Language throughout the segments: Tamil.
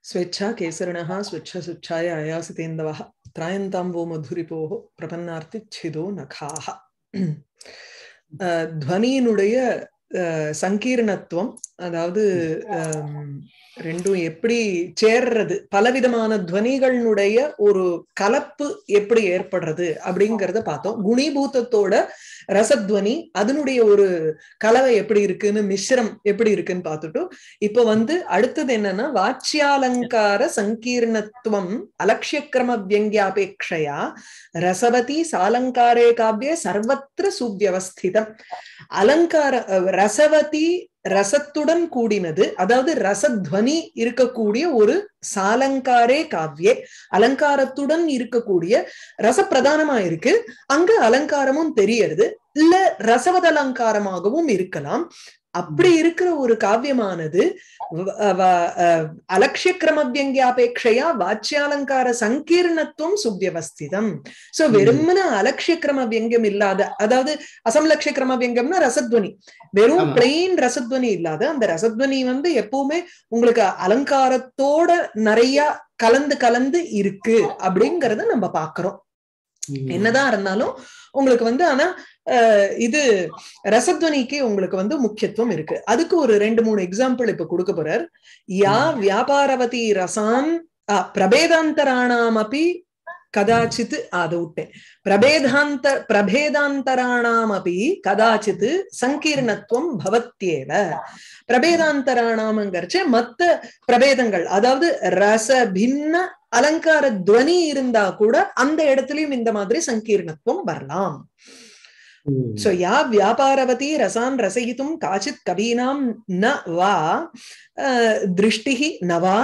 स्वेच्छा केसरिणः स्वच्छसुच्छाय अयासितेन्दवः त्रायन्ताम्बो मधुरिपोः பிரபன்னார்த்திச்சிதோ நகாக துவனியினுடைய சங்கீர்ணத்துவம் அதாவது ரெண்டும் எப்படி சேர்றது பலவிதமான துவனிகளினுடைய ஒரு கலப்பு எப்படி ஏற்படுறது அப்படிங்கறத பார்த்தோம் குணிபூத்தத்தோட ரசத்வனி அதனுடைய ஒரு கலவை எப்படி இருக்குன்னு மிஸ்ரம் எப்படி இருக்குன்னு பார்த்துட்டோம் இப்ப வந்து அடுத்தது என்னன்னா வாச்சியாலங்கார சங்கீர்ணத்துவம் அலட்சியக்கிரம வியங்கியாபேட்சையா ரசவதி சாலங்காரே காவிய சர்வத்திர சுவியவஸ்திதம் அலங்கார ரசவதி ரசத்துடன் கூடினது அதாவது ரசத்வனி இருக்கக்கூடிய ஒரு சாலங்காரே காவ்யே அலங்காரத்துடன் இருக்கக்கூடிய ரசப்பிரதானமா இருக்கு அங்க அலங்காரமும் தெரியறது இல்ல ரசவத அலங்காரமாகவும் இருக்கலாம் அப்படி இருக்கிற ஒரு காவியமானது அலட்சிய கிரமவியங்கியாபேட்சையா வாச்சியாலங்கார சங்கீர்ணத்துவம் சுவியவஸ்திதம் சோ வெறுமன அலட்சிய கிரம வியங்கியம் இல்லாத அதாவது அசம்லட்சிய கிரம வியங்கியம்னா ரசத்வனி வெறும் பிளெயின் ரசத்வனி இல்லாத அந்த ரசத்வனி வந்து எப்பவுமே உங்களுக்கு அலங்காரத்தோட நிறைய கலந்து கலந்து இருக்கு அப்படிங்கறத நம்ம பாக்குறோம் என்னதான் இருந்தாலும் உங்களுக்கு வந்து ஆனா இது ரசத்வனிக்கு உங்களுக்கு வந்து முக்கியத்துவம் இருக்கு அதுக்கு ஒரு ரெண்டு மூணு எக்ஸாம்பிள் இப்ப கொடுக்க போறார் யா வியாபாரவதி ரசான் பிரபேதாந்தராணாம் அப்படி கதாச்சித் அதை விட்டேன் பிரபேதாந்த பிரபேதாந்தராணாம் அப்படி கதாச்சித் சங்கீர்ணத்துவம் பவத்தியேவ பிரபேதாந்தராணாமங்கிறச்சு மத்த பிரபேதங்கள் அதாவது ரச பின்ன அலங்கார துவனி இருந்தா கூட அந்த இடத்துலயும் இந்த மாதிரி சங்கீர்ணத்துவம் வரலாம் சோ யா வியாபாரவதி ரசான் ரசயித்தும் காச்சித் கவீனாம் ந வா திருஷ்டிகி நவா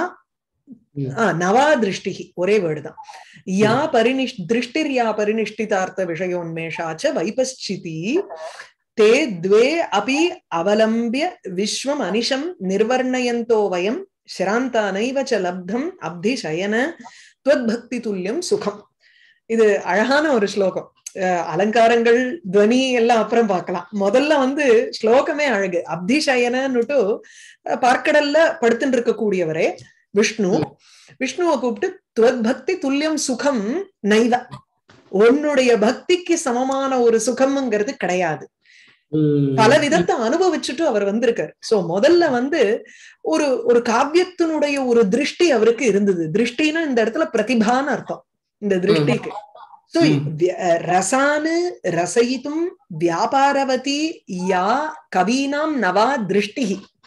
நவா திருஷ்டிகி ஒரே வேர்டு தான் யா பரினிஷ் திருஷ்டிர் யா பரினிஷ்டிதார்த்த விஷயோன்மேஷாச்ச வைபஸ்சிதி தே द्वे अपि அவலம்பிய விஸ்வம் அனிஷம் நிர்வர்ணயந்தோ வயம் சிராந்தானைவ ச லப்தம் அப்தி சயன துவத்பக்தி துல்லியம் சுகம் இது அழகான ஒரு ஸ்லோகம் அலங்காரங்கள் துவனி எல்லாம் அப்புறம் பார்க்கலாம் முதல்ல வந்து ஸ்லோகமே அழகு அப்திசயனன்னுட்டு பார்க்கடல்ல படுத்துட்டு இருக்கக்கூடியவரே விஷ்ணு விஷ்ணுவை கூப்பிட்டு துவத் பக்தி துல்லியம் சுகம் நைவ உன்னுடைய பக்திக்கு சமமான ஒரு சுகம்ங்கிறது கிடையாது பல விதத்தை அனுபவிச்சுட்டு அவர் வந்திருக்காரு சோ முதல்ல வந்து ஒரு ஒரு காவியத்தினுடைய ஒரு திருஷ்டி அவருக்கு இருந்தது திருஷ்டின்னா இந்த இடத்துல பிரதிபான்னு அர்த்தம் இந்த திருஷ்டிக்கு சோ ரசானு ரசயித்தும் வியாபாரவதி யா கவீனாம் நவா திருஷ்டி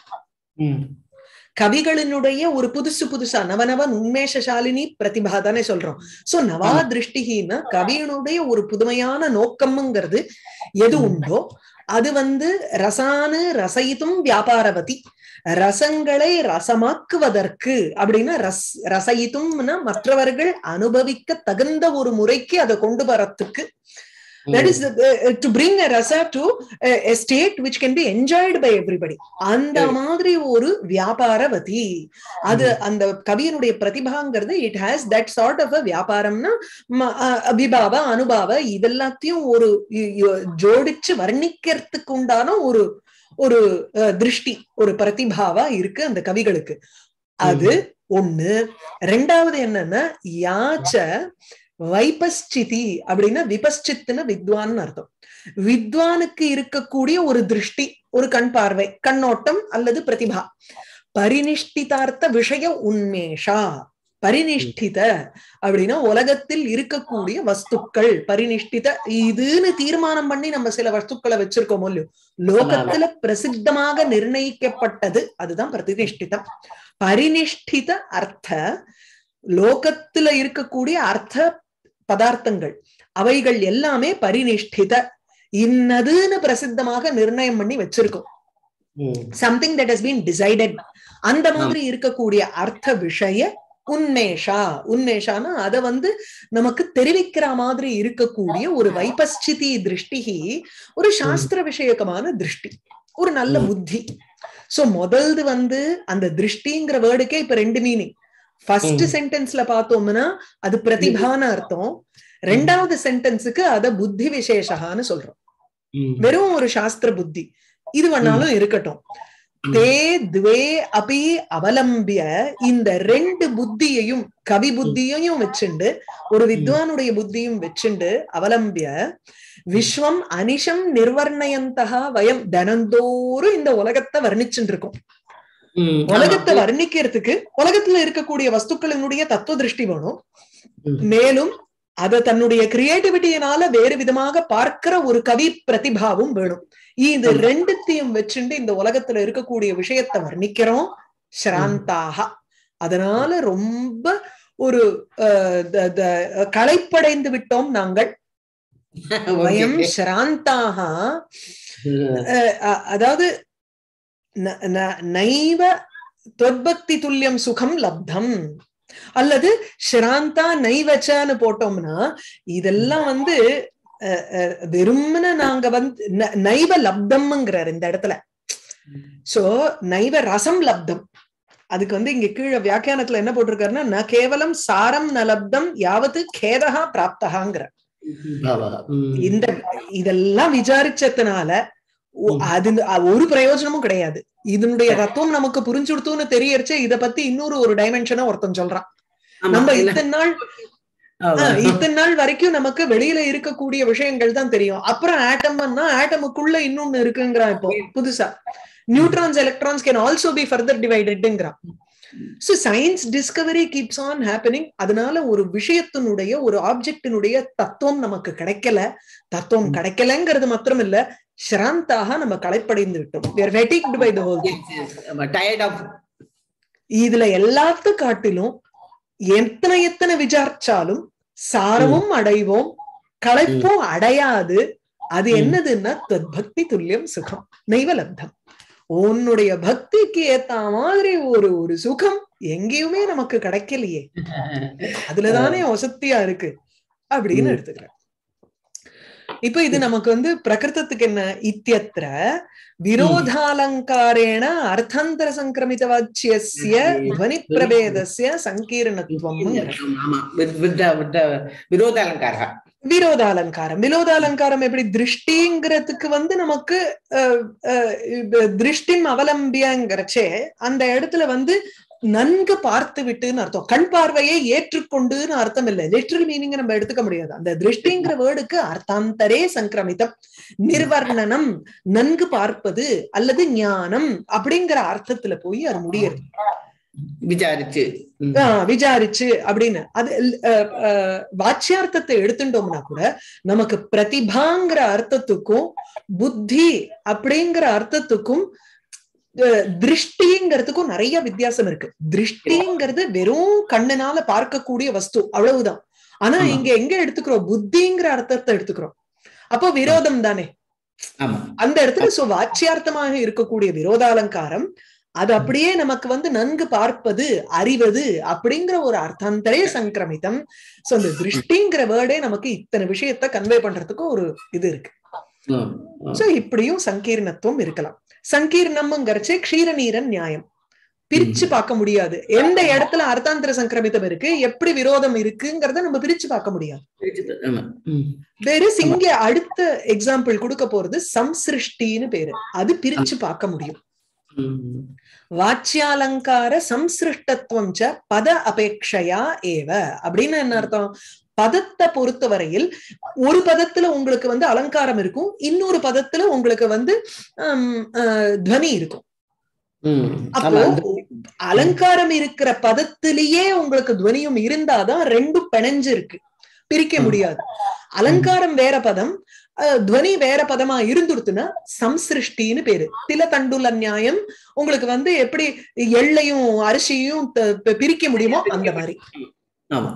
கவிகளினுடைய ஒரு புதுசு புதுசா நவநவ உண்மேஷாலினி பிரதிபா தானே சொல்றோம் சோ நவா திருஷ்டிகின்னா கவியனுடைய ஒரு புதுமையான நோக்கம்ங்கிறது எது உண்டோ அது வந்து ரசானு ரசயித்தும் வியாபாரவதி ரசங்களை ரசமாக்குவதற்கு அப்படின்னா ரஸ் ரசயித்தும்னா மற்றவர்கள் அனுபவிக்க தகுந்த ஒரு முறைக்கு அதை கொண்டு வரத்துக்கு that is uh, to bring a rasa to uh, a state which can be enjoyed by everybody அந்த மாதிரி ஒரு வியாபாரவதி அது அந்த கவியனுடைய பிரதிபாங்கிறது it has that sort of a வியாபாரம்னா விபாவ அனுபாவ இதெல்லாத்தையும் ஒரு ஜோடிச்சு வர்ணிக்கிறதுக்கு உண்டான ஒரு ஒரு திருஷ்டி ஒரு பிரதிபாவா இருக்கு அந்த கவிகளுக்கு அது ஒண்ணு ரெண்டாவது என்னன்னா யாச்ச வைபஸ்சிதி அப்படின்னா விபஸ்சித்துன்னு வித்வான் அர்த்தம் வித்வானுக்கு இருக்கக்கூடிய ஒரு திருஷ்டி ஒரு கண் பார்வை கண்ணோட்டம் அல்லது பிரதிபா பரினிஷ்டிதார்த்த விஷய உண்மேஷா பரினிஷ்டித அப்படின்னா உலகத்தில் இருக்கக்கூடிய வஸ்துக்கள் பரினிஷ்டித இதுன்னு தீர்மானம் பண்ணி நம்ம சில வஸ்துக்களை வச்சிருக்கோமோ இல்லையோ லோகத்துல பிரசித்தமாக நிர்ணயிக்கப்பட்டது அதுதான் பிரதிநிஷ்டிதம் பரினிஷ்டித அர்த்த லோகத்துல இருக்கக்கூடிய அர்த்த பதார்த்தங்கள் அவைகள் எல்லாமே பரிநிஷ்டித இன்னதுன்னு பிரசித்தமாக நிர்ணயம் பண்ணி வச்சிருக்கோம் something that has been decided அந்த மாதிரி இருக்கக்கூடிய அர்த்த விஷய உன்மேஷா உன்மேஷானா அத வந்து நமக்கு தெரிவிக்கிற மாதிரி இருக்கக்கூடிய ஒரு வைபஸ்சிதி திருஷ்டிகி ஒரு சாஸ்திர விஷயகமான திருஷ்டி ஒரு நல்ல புத்தி சோ முதல்து வந்து அந்த திருஷ்டிங்கிற வேர்டுக்கே இப்ப ரெண்டு மீனிங் ஃபர்ஸ்ட் சென்டென்ஸ்ல பார்த்தோம்னா அது பிரதிபான அர்த்தம் ரெண்டாவது சென்டென்ஸுக்கு அத புத்தி விசேஷகான்னு சொல்றோம் வெறும் ஒரு சாஸ்திர புத்தி இது வேணாலும் இருக்கட்டும் தே துவே அபி அவலம்பிய இந்த ரெண்டு புத்தியையும் கவி புத்தியையும் வச்சுண்டு ஒரு வித்வானுடைய புத்தியும் வச்சுண்டு அவலம்பிய விஸ்வம் அனிஷம் நிர்வர்ணயந்தகா வயம் தினந்தோறும் இந்த உலகத்தை வர்ணிச்சுட்டு இருக்கோம் ம், உலகத்தை ஆமா. வர்ணிக்கிறதுக்கு உலகத்துல இருக்கக்கூடிய வஸ்துக்களினுடைய தத்துவ திருஷ்டி வேணும் ம். மேலும் அத தன்னுடைய கிரியேட்டிவிட்டியினால வேறு விதமாக பார்க்கிற ஒரு கவி பிரதிபாவும் வேணும் இது ஆமா. ரெண்டுத்தையும் வச்சுண்டு இந்த உலகத்துல இருக்கக்கூடிய விஷயத்தை வர்ணிக்கிறோம் ஸ்ராந்தாக அதனால ரொம்ப ஒரு அஹ், த- த- களைப்படைந்து விட்டோம் நாங்கள் Okay. வயம் ஸ்ராந்தாக ம், அஹ், அ- அதாவது ந- ந- நைவ தொற்பக்தி துல்லியம் சுகம் லப்தம் அல்லது ஸ்ராந்தா நைவச்சன்னு போட்டோம்னா இதெல்லாம் வந்து அஹ், அஹ், வெறுமனே நாங்க வந்து ந- நைவ லப்தம்ங்கிறார் இந்த இடத்துல சோ நைவ ரசம் லப்தம் அதுக்கு வந்து இங்க கீழே வியாக்கியானத்துல என்ன போட்டிருக்காருன்னா ந கேவலம் சாரம் ந லப்தம் யாவது கேதகா பிராப்தகாங்கிற பாவா. ம். இந்த இதெல்லாம் விசாரிச்சதுனால ஒ- ம். அது அ- ஒரு பிரயோஜனமும் கிடையாது இதனுடைய தத்துவம் நமக்கு புரிஞ்சுடுத்துன்னு தெரியறச்சே இத பத்தி இன்னொரு ஒரு டைமென்ஷனா ஒருத்தன் சொல்றான் ஆமா, நம்ம இல்ல. இத்தனை நாள் ஆமா. ஆஹ், இத்தனை நாள் வரைக்கும் நமக்கு வெளியில இருக்கக்கூடிய விஷயங்கள் தான் தெரியும் அப்புறம் ஆட்டம்னா ஆட்டமுக்குள்ள இன்னொன்னு இருக்குங்கிறான் இப்போ புதுசா neutrons electrons can also be further டிவைடட்ங்கிறான் so science discovery keeps on happening அதனால ஒரு விஷயத்தினுடைய ஒரு ஆப்ஜெக்டினுடைய தத்துவம் நமக்கு கிடைக்கல தத்துவம் ம். கிடைக்கலங்கிறது மாத்திரம் இல்ல ஸ்ராந்தாக நம்ம களைப்படைந்து விட்டோம் we are fatigued by the whole thing. Yes, yes. ஆமா, tired of இதுல எல்லாத்த காட்டிலும் எத்தனை எத்தனை விசாரிச்சாலும் சாரமும் அடைவோம் களைப்பும் அடையாது அது ம். என்னதுன்னா பக்தி துல்லியம் சுகம் நைவலப்தம் உன்னுடைய பக்திக்கு ஏத்த மாதிரி ஒரு ஒரு சுகம் எங்கேயுமே நமக்கு கிடைக்கலையே அதுலதானே வசத்தியா இருக்கு அப்படின்னு ம். எடுத்துக்கிறேன் இப்ப இது நமக்கு வந்து பிரகிருதத்துக்கு என்ன இத்தியத்திர விரோதாலங்காரேண அர்த்தாந்தர சங்கிரமித வாச்சியஸ்ய ம். துவனி பிரபேதஸ்ய சங்கீர்ணத்துவம் ஆமா with- with the- with the விரோத அலங்காரா விரோதாலங்காரம் விரோதாலங்காரம் எப்படி திருஷ்டிங்கிறதுக்கு வந்து நமக்கு அஹ், அஹ், இப்ப திருஷ்டிம் அவலம்பியங்கிறச்சே அந்த இடத்துல வந்து நன்கு பார்த்து விட்டுன்னு அர்த்தம் கண் பார்வையை ஏற்றுக்கொண்டுன்னு அர்த்தம் இல்லை லிட்ரல் மீனிங் நம்ம எடுத்துக்க முடியாது அந்த திருஷ்டிங்கிற வேர்டுக்கு அர்த்தாந்தரே சங்கிரமிதம் நிர்வர்ணனம் நன்கு பார்ப்பது அல்லது ஞானம் அப்படிங்கிற அர்த்தத்துல போய் அது முடியுது விசாரிச்சு ம். ஆஹ் விசாரிச்சு அப்படின்னு அது அஹ், அஹ், வாச்சியார்த்தத்தை எடுத்துட்டோம்னா கூட நமக்கு பிரதிபாங்கிற அர்த்தத்துக்கும் புத்தி அப்படிங்கிற அர்த்தத்துக்கும் அஹ், திருஷ்டிங்கிறதுக்கும் நிறைய வித்தியாசம் இருக்கு திருஷ்டிங்கிறது வெறும் கண்ணுனால பார்க்கக்கூடிய வஸ்து அவ்வளவுதான் ஆனா ஆமா. இங்க எங்க எடுத்துக்கிறோம் புத்திங்கிற அர்த்தத்தை எடுத்துக்கிறோம் அப்போ விரோதம் தானே ஆமா அந்த இடத்துல சோ வாச்சியார்த்தமாக இருக்கக்கூடிய விரோதாலங்காரம் அது அப்படியே நமக்கு வந்து நன்கு பார்ப்பது அறிவது அப்படிங்கிற ஒரு அர்த்தாந்தரே சங்கிரமிதம் சோ அந்த திருஷ்டிங்கிற வேர்டே நமக்கு இத்தனை விஷயத்த கன்வே பண்றதுக்கு ஒரு இது இருக்கு ம், ம். சோ இப்படியும் சங்கீர்ணத்துவம் இருக்கலாம் சங்கீர்ணம்ங்கிறச்சே க்ஷீரநீரன் நியாயம் பிரிச்சு பார்க்க முடியாது எந்த இடத்துல அர்த்தாந்தர சங்கிரமிதம் இருக்கு எப்படி விரோதம் இருக்குங்கிறத நம்ம பிரிச்சு பார்க்க முடியாது ஆமா ம். வேறு இங்க அடுத்த எக்ஸாம்பிள் கொடுக்க போறது சம்சிருஷ்டின்னு பேரு அது பிரிச்சு பார்க்க முடியும் ம். வாச்சியாலங்கார சம்சிருஷ்டத்துவம் ச பத அபேட்சையா ஏவ அப்படின்னு என்ன அர்த்தம் பதத்தை பொறுத்தவரையில் ஒரு பதத்துல உங்களுக்கு வந்து அலங்காரம் இருக்கும் இன்னொரு பதத்துல உங்களுக்கு வந்து ஹம், அஹ், துவனி இருக்கும் ம். அப்போ ஆமா அந்த- அலங்காரம் இருக்கிற பதத்திலேயே உங்களுக்கு துவனியும் இருந்தாதான் ரெண்டும் பிணைஞ்சு இருக்கு பிரிக்க ம். முடியாது அலங்காரம் வேற பதம் அஹ், துவனி வேற பதமா இருந்துடுத்துன்னா சம்சிருஷ்டின்னு பேரு தில தண்டுல நியாயம் உங்களுக்கு வந்து எப்படி எள்ளையும் அரிசியும் த- பி- பிரிக்க முடியுமோ அந்த மாதிரி ஆமா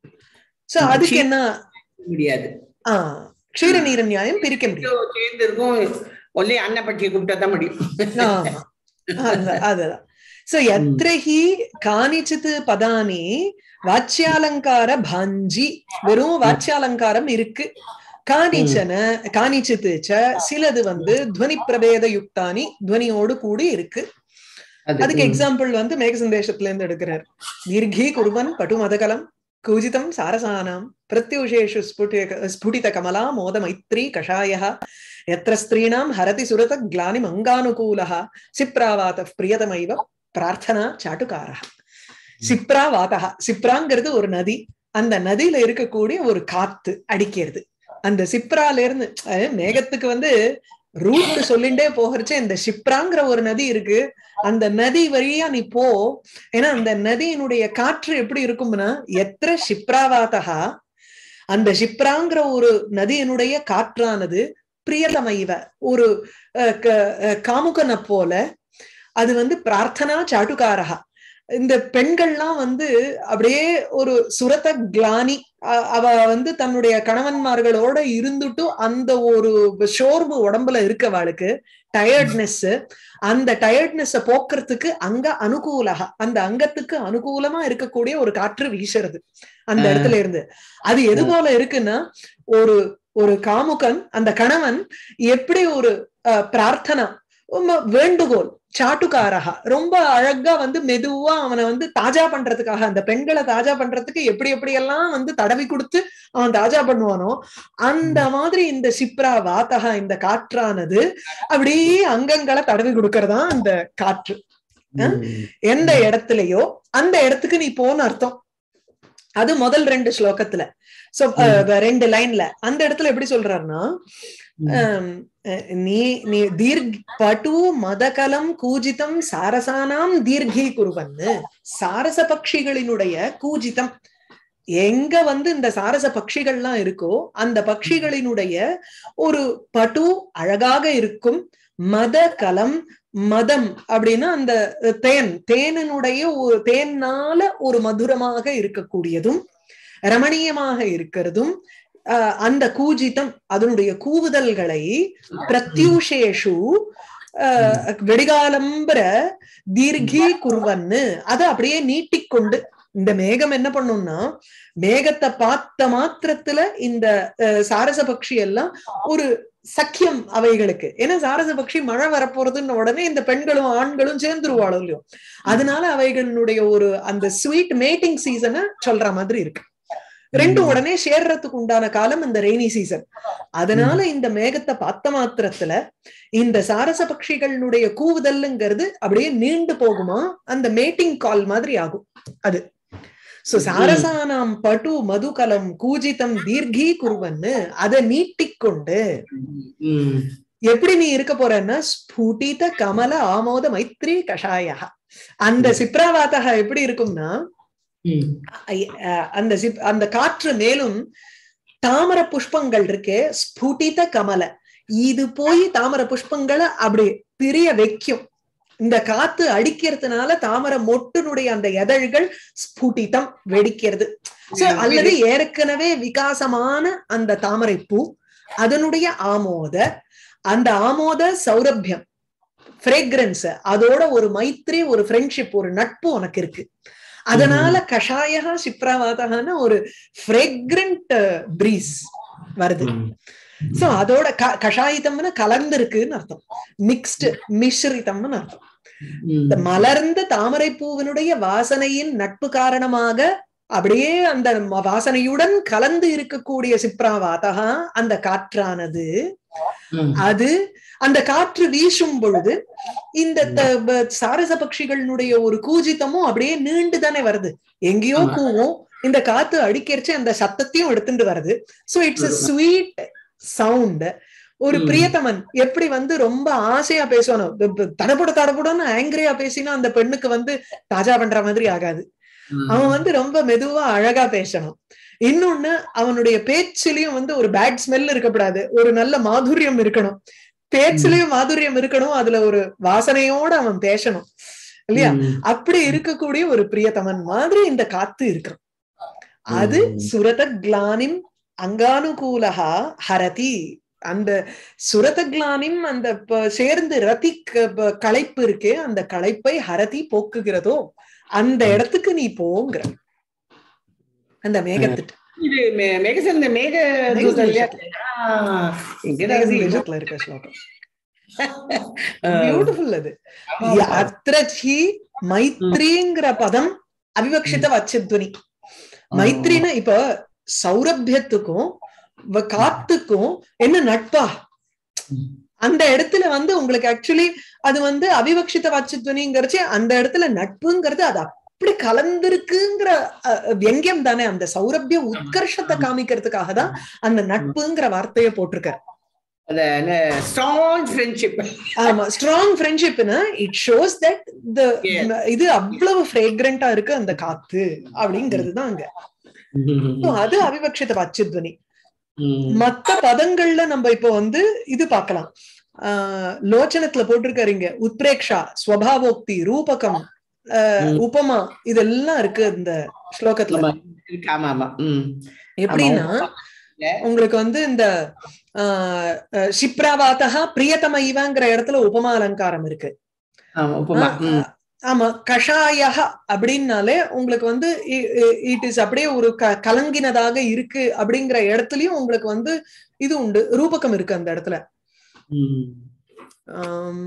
சோ அதுக்கு என்ன முடியாது ஆஹ் க்ஷீரநீர நியாயம் பிரிக்க முடியும் சேர்ந்து இருக்கும் ஒல்லி அன்னப்பட்டியை கூப்பிட்டா தான் முடியும் ஆமா. அந்த- அதுதான் சோ எத்திரஹி காணிச்சித் பதானி வாச்சியாலங்கார பாஞ்சி வெறும் வாச்சியாலங்காரம் இருக்கு காணிச்சன காணிச்சித்து ச சிலது வந்து துவனி பிரபேத யுக்தானி துவனியோடு கூடி இருக்கு அது அதுக்கு ம். எக்ஸாம்பிள் வந்து மேக சந்தேஷத்துல இருந்து எடுக்கிறார் தீர்கி குருவன் பட்டு மதகலம் கூஜிதம் சாரசானாம் பிரத்யூஷேஷு ஸ்புட்டிக ஸ்புடித கமலா மோத மைத்ரி கஷாயः यत्र स्त्रीणां हरति सुरत ग्लानिमङ्गानुकूलः சிப்ராவாத பிரியதமைவ பிரார்த்தனா சாட்டுக்காரः சிப்ராவாதா சிப்ராங்கிறது ஒரு நதி அந்த நதியில இருக்கக்கூடிய ஒரு காத்து அடிக்கிறது அந்த சிப்ரால இருந்து அஹ், மேகத்துக்கு வந்து ரூட் சொல்லிண்டே போகிறச்சே இந்த சிப்ராங்கிற ஒரு நதி இருக்கு அந்த நதி வழியா நீ போ ஏன்னா அந்த நதியினுடைய காற்று எப்படி இருக்கும்னா எத்திர சிப்ராவாதகா அந்த சிப்ராங்கிற ஒரு நதியினுடைய காற்றானது பிரியதமைவ ஒரு அஹ், க- அஹ், காமுகனை போல அது வந்து பிரார்த்தனா சாட்டுக்காரகா இந்த பெண்கள்லாம் வந்து அப்படியே ஒரு சுரத கிளானி அ- அவ வந்து தன்னுடைய கணவன்மார்களோட இருந்துட்டும் அந்த ஒரு சோர்வு உடம்புல இருக்கவாளுக்கு டயர்ட்னஸ் அந்த டயர்ட்னஸ் போக்குறதுக்கு அங்க அனுகூலகா அந்த அங்கத்துக்கு அனுகூலமா இருக்கக்கூடிய ஒரு காற்று வீசுறது அந்த ஆ. இடத்துல இருந்து அது எது போல இருக்குன்னா ஒரு ஒரு காமுகன் அந்த கணவன் எப்படி ஒரு அஹ், பிரார்த்தனா ரொம்ப வேண்டுகோள் சாட்டுக்காரகா ரொம்ப அழகா வந்து மெதுவா அவனை வந்து தாஜா பண்றதுக்காக அந்த பெண்களை தாஜா பண்றதுக்கு எப்படி எப்படி எல்லாம் வந்து தடவி கொடுத்து அவன் தாஜா பண்ணுவானோ அந்த மாதிரி இந்த சிப்ரா வாத்தகா இந்த காற்றானது அப்படியே அங்கங்களை தடவி கொடுக்கறதா அந்த காற்று எந்த இடத்துலயோ அந்த இடத்துக்கு நீ போன்னு அர்த்தம் அது முதல் ரெண்டு ஸ்லோகத்துல சோ ரெண்டு லைன்ல அந்த இடத்துல எப்படி சொல்றாருன்னா ஆம், அஹ், நீ நீ தீர்க் பட்டு மதகலம் கூஜிதம் சாரசானாம் தீர்கி குருவன்னு சாரச பட்சிகளினுடைய கூஜிதம் எங்க வந்து இந்த சாரச பட்சிகள்லாம் இருக்கோ அந்த பட்சிகளினுடைய ஒரு பட்டு அழகாக இருக்கும் மத கலம் மதம் அப்படின்னா அந்த தேன் தேனினுடைய ஒரு தேனால ஒரு மதுரமாக இருக்கக்கூடியதும் ரமணீயமாக இருக்கிறதும் அஹ், அந்த கூஜிதம் அதனுடைய கூவுதல்களை பிரத்யூஷேஷு அஹ், வெடிகாலம்பர தீர்கி குருவன்னு அதை அப்படியே நீட்டிக்கொண்டு இந்த மேகம் என்ன பண்ணும்னா மேகத்தை பார்த்த மாத்திரத்துல இந்த அஹ், சாரச பக்ஷி எல்லாம் ஒரு சக்கியம் அவைகளுக்கு ஏன்னா சாரச பக்ஷி மழை வரப்போறதுன்னு உடனே இந்த பெண்களும் ஆண்களும் சேர்ந்துருவாளோ இல்லையோ அதனால அவைகளுடைய ஒரு அந்த ஸ்வீட் மேட்டிங் சீசனை சொல்ற மாதிரி இருக்கு ரெண்டு உடனே சேர்றதுக்கு உண்டான காலம் இந்த ரெய்னி சீசன் அதனால இந்த மேகத்தை பார்த்த மாத்திரத்துல இந்த சாரச பட்சிகளுடைய கூவுதல்ங்கிறது அப்படியே நீண்டு போகுமா அந்த மேட்டிங் கால் மாதிரி ஆகும் அது சோ சாரசானாம் பட்டு மதுகலம் கூஜிதம் தீர்கி குருவன்னு அதை நீட்டிக்கொண்டு எப்படி நீ இருக்க போறன்னா ஸ்புடித கமல ஆமோத மைத்ரி கஷாயா அந்த சிப்ராவாதக எப்படி இருக்கும்னா ஐ- அஹ் அந்த சிப் அந்த காற்று மேலும் தாமர புஷ்பங்கள் இருக்கே ஸ்புடித கமல இது போய் தாமர புஷ்பங்களை அப்படி பிரிய வைக்கும் இந்த காத்து அடிக்கிறதுனால தாமரை மொட்டுனுடைய அந்த எதழ்கள் ஸ்புடிதம் வெடிக்கிறது So, அல்லது ஏற்கனவே விகாசமான அந்த தாமரை பூ அதனுடைய ஆமோத அந்த ஆமோத சௌரபியம் ஃப்ரேக்ரன்ஸ் அதோட ஒரு மைத்ரி ஒரு ஃப்ரெண்ட்ஷிப் ஒரு நட்பு உனக்கு இருக்கு அதனால கஷாயா சிப்ராவாதகான ஒரு ஃப்ரேக்ரண்ட் பிரீஸ் வருது சோ அதோட க- கஷாயிதம்னு கலந்திருக்குன்னு அர்த்தம் மிக்ஸ்டு மிஸ்ரிதம்னு அர்த்தம் இந்த மலர்ந்த தாமரை பூவினுடைய வாசனையின் நட்பு காரணமாக அப்படியே அந்த ம- வாசனையுடன் கலந்து இருக்கக்கூடிய சிப்ராவாதகா அந்த காற்றானது அது அந்த காற்று வீசும் பொழுது இந்த த- ப- சாரச பட்சிகளினுடைய ஒரு கூஜித்தமும் அப்படியே நீண்டு தானே வருது எங்கேயோ ஆமா. கூவும் இந்த காத்து அடிக்கிறச்சு அந்த சத்தத்தையும் எடுத்துட்டு வருது so it's a sweet sound ஒரு ம். பிரியத்தமன் எப்படி வந்து ரொம்ப ஆசையா பேசணும் ப- ப- தடபுட தடபுடன்னு ஆங்கிரியா பேசினா அந்த பெண்ணுக்கு வந்து தாஜா பண்ற மாதிரி ஆகாது அவன் வந்து ரொம்ப மெதுவா அழகா பேசணும் இன்னொன்னு அவனுடைய பேச்சிலையும் வந்து ஒரு பேட் ஸ்மெல் இருக்கக்கூடாது ஒரு நல்ல மாதுரியம் இருக்கணும் பேச்சிலையும் மாதுரியம் இருக்கணும் அதுல ஒரு வாசனையோட அவன் பேசணும் இல்லையா அப்படி இருக்கக்கூடிய ஒரு பிரியத்தமன் மாதிரி இந்த காத்து இருக்கும் அது ம். சுரத கிளானிம் அங்கானுகூலகா ஹரதி அந்த சுரத கிளானிம் அந்த ப- சேர்ந்து ரதி க- ப- களைப்பு இருக்கே அந்த களைப்பை ஹரதி போக்குகிறதோ அந்த இடத்துக்கு நீ போங்கிற அந்த மேகத்திட்டு இது மே- மேகசந்த மேக தூதம் இல்லையா? ஆ, இங்கதான் அது இன்னும் மேகத்துல இருக்க ஸ்லோகம் ஆ, பியூட்டிஃபுல் அது ஆமா. அத்திர ஹி மைத்ரிங்கிற பதம் அவிவக்ஷித வச்சத்வனி மைத்ரினா இப்ப சௌரபியத்துக்கும் வ- காத்துக்கும் என்ன நட்பா ம். அந்த இடத்துல வந்து உங்களுக்கு ஆக்சுவலி அது வந்து அவிவக்ஷித வாட்சத்வனிங்கிறச்சு அந்த இடத்துல நட்புங்கிறது அது அப்படி கலந்திருக்குங்கிற அஹ், வியங்கியம் தானே அந்த சௌரபிய உத்கர்ஷத்தை காமிக்கிறதுக்காக தான் அந்த நட்புங்கிற வார்த்தையை போட்டிருக்காரு அந்த ஸ்ட்ராங் ஃப்ரெண்ட்ஷிப் ஆமா ஸ்ட்ராங் ஃப்ரெண்ட்ஷிப்னா it shows that the Yes. இது அவ்வளவு ஃப்ரேக்ரண்டா இருக்கு அந்த காத்து அப்படிங்கிறது தான் அங்க So, அது அவிவக்ஷித வாட்சத்வனி மத்த பதங்கள்ல நம்ம இப்போ வந்து இது பார்க்கலாம் ஆஹ் லோச்சனத்துல போட்டிருக்காருங்க உத்ரேக்ஷா ஸ்வபாவோக்தி ரூபகம் ஆஹ் ம். உபமா இதெல்லாம் இருக்கு இந்த ஸ்லோகத்துல ஆமா ஆமா ஆமா ம் எப்படின்னா ஆமா. உங்களுக்கு வந்து இந்த ஆஹ் அஹ் சிப்ராவாத்தகா பிரியதம இவங்கிற இடத்துல உபமா அலங்காரம் இருக்கு ஆமா உப்புமா ம் ஆமா கஷாய அப்படின்னாலே உங்களுக்கு வந்து இட் இஸ் அப்படியே ஒரு க- கலங்கினதாக இருக்கு அப்படிங்கிற இடத்துலயும் உங்களுக்கு வந்து இது உண்டு ரூபகம் இருக்கு அந்த இடத்துல ம். ஆம்,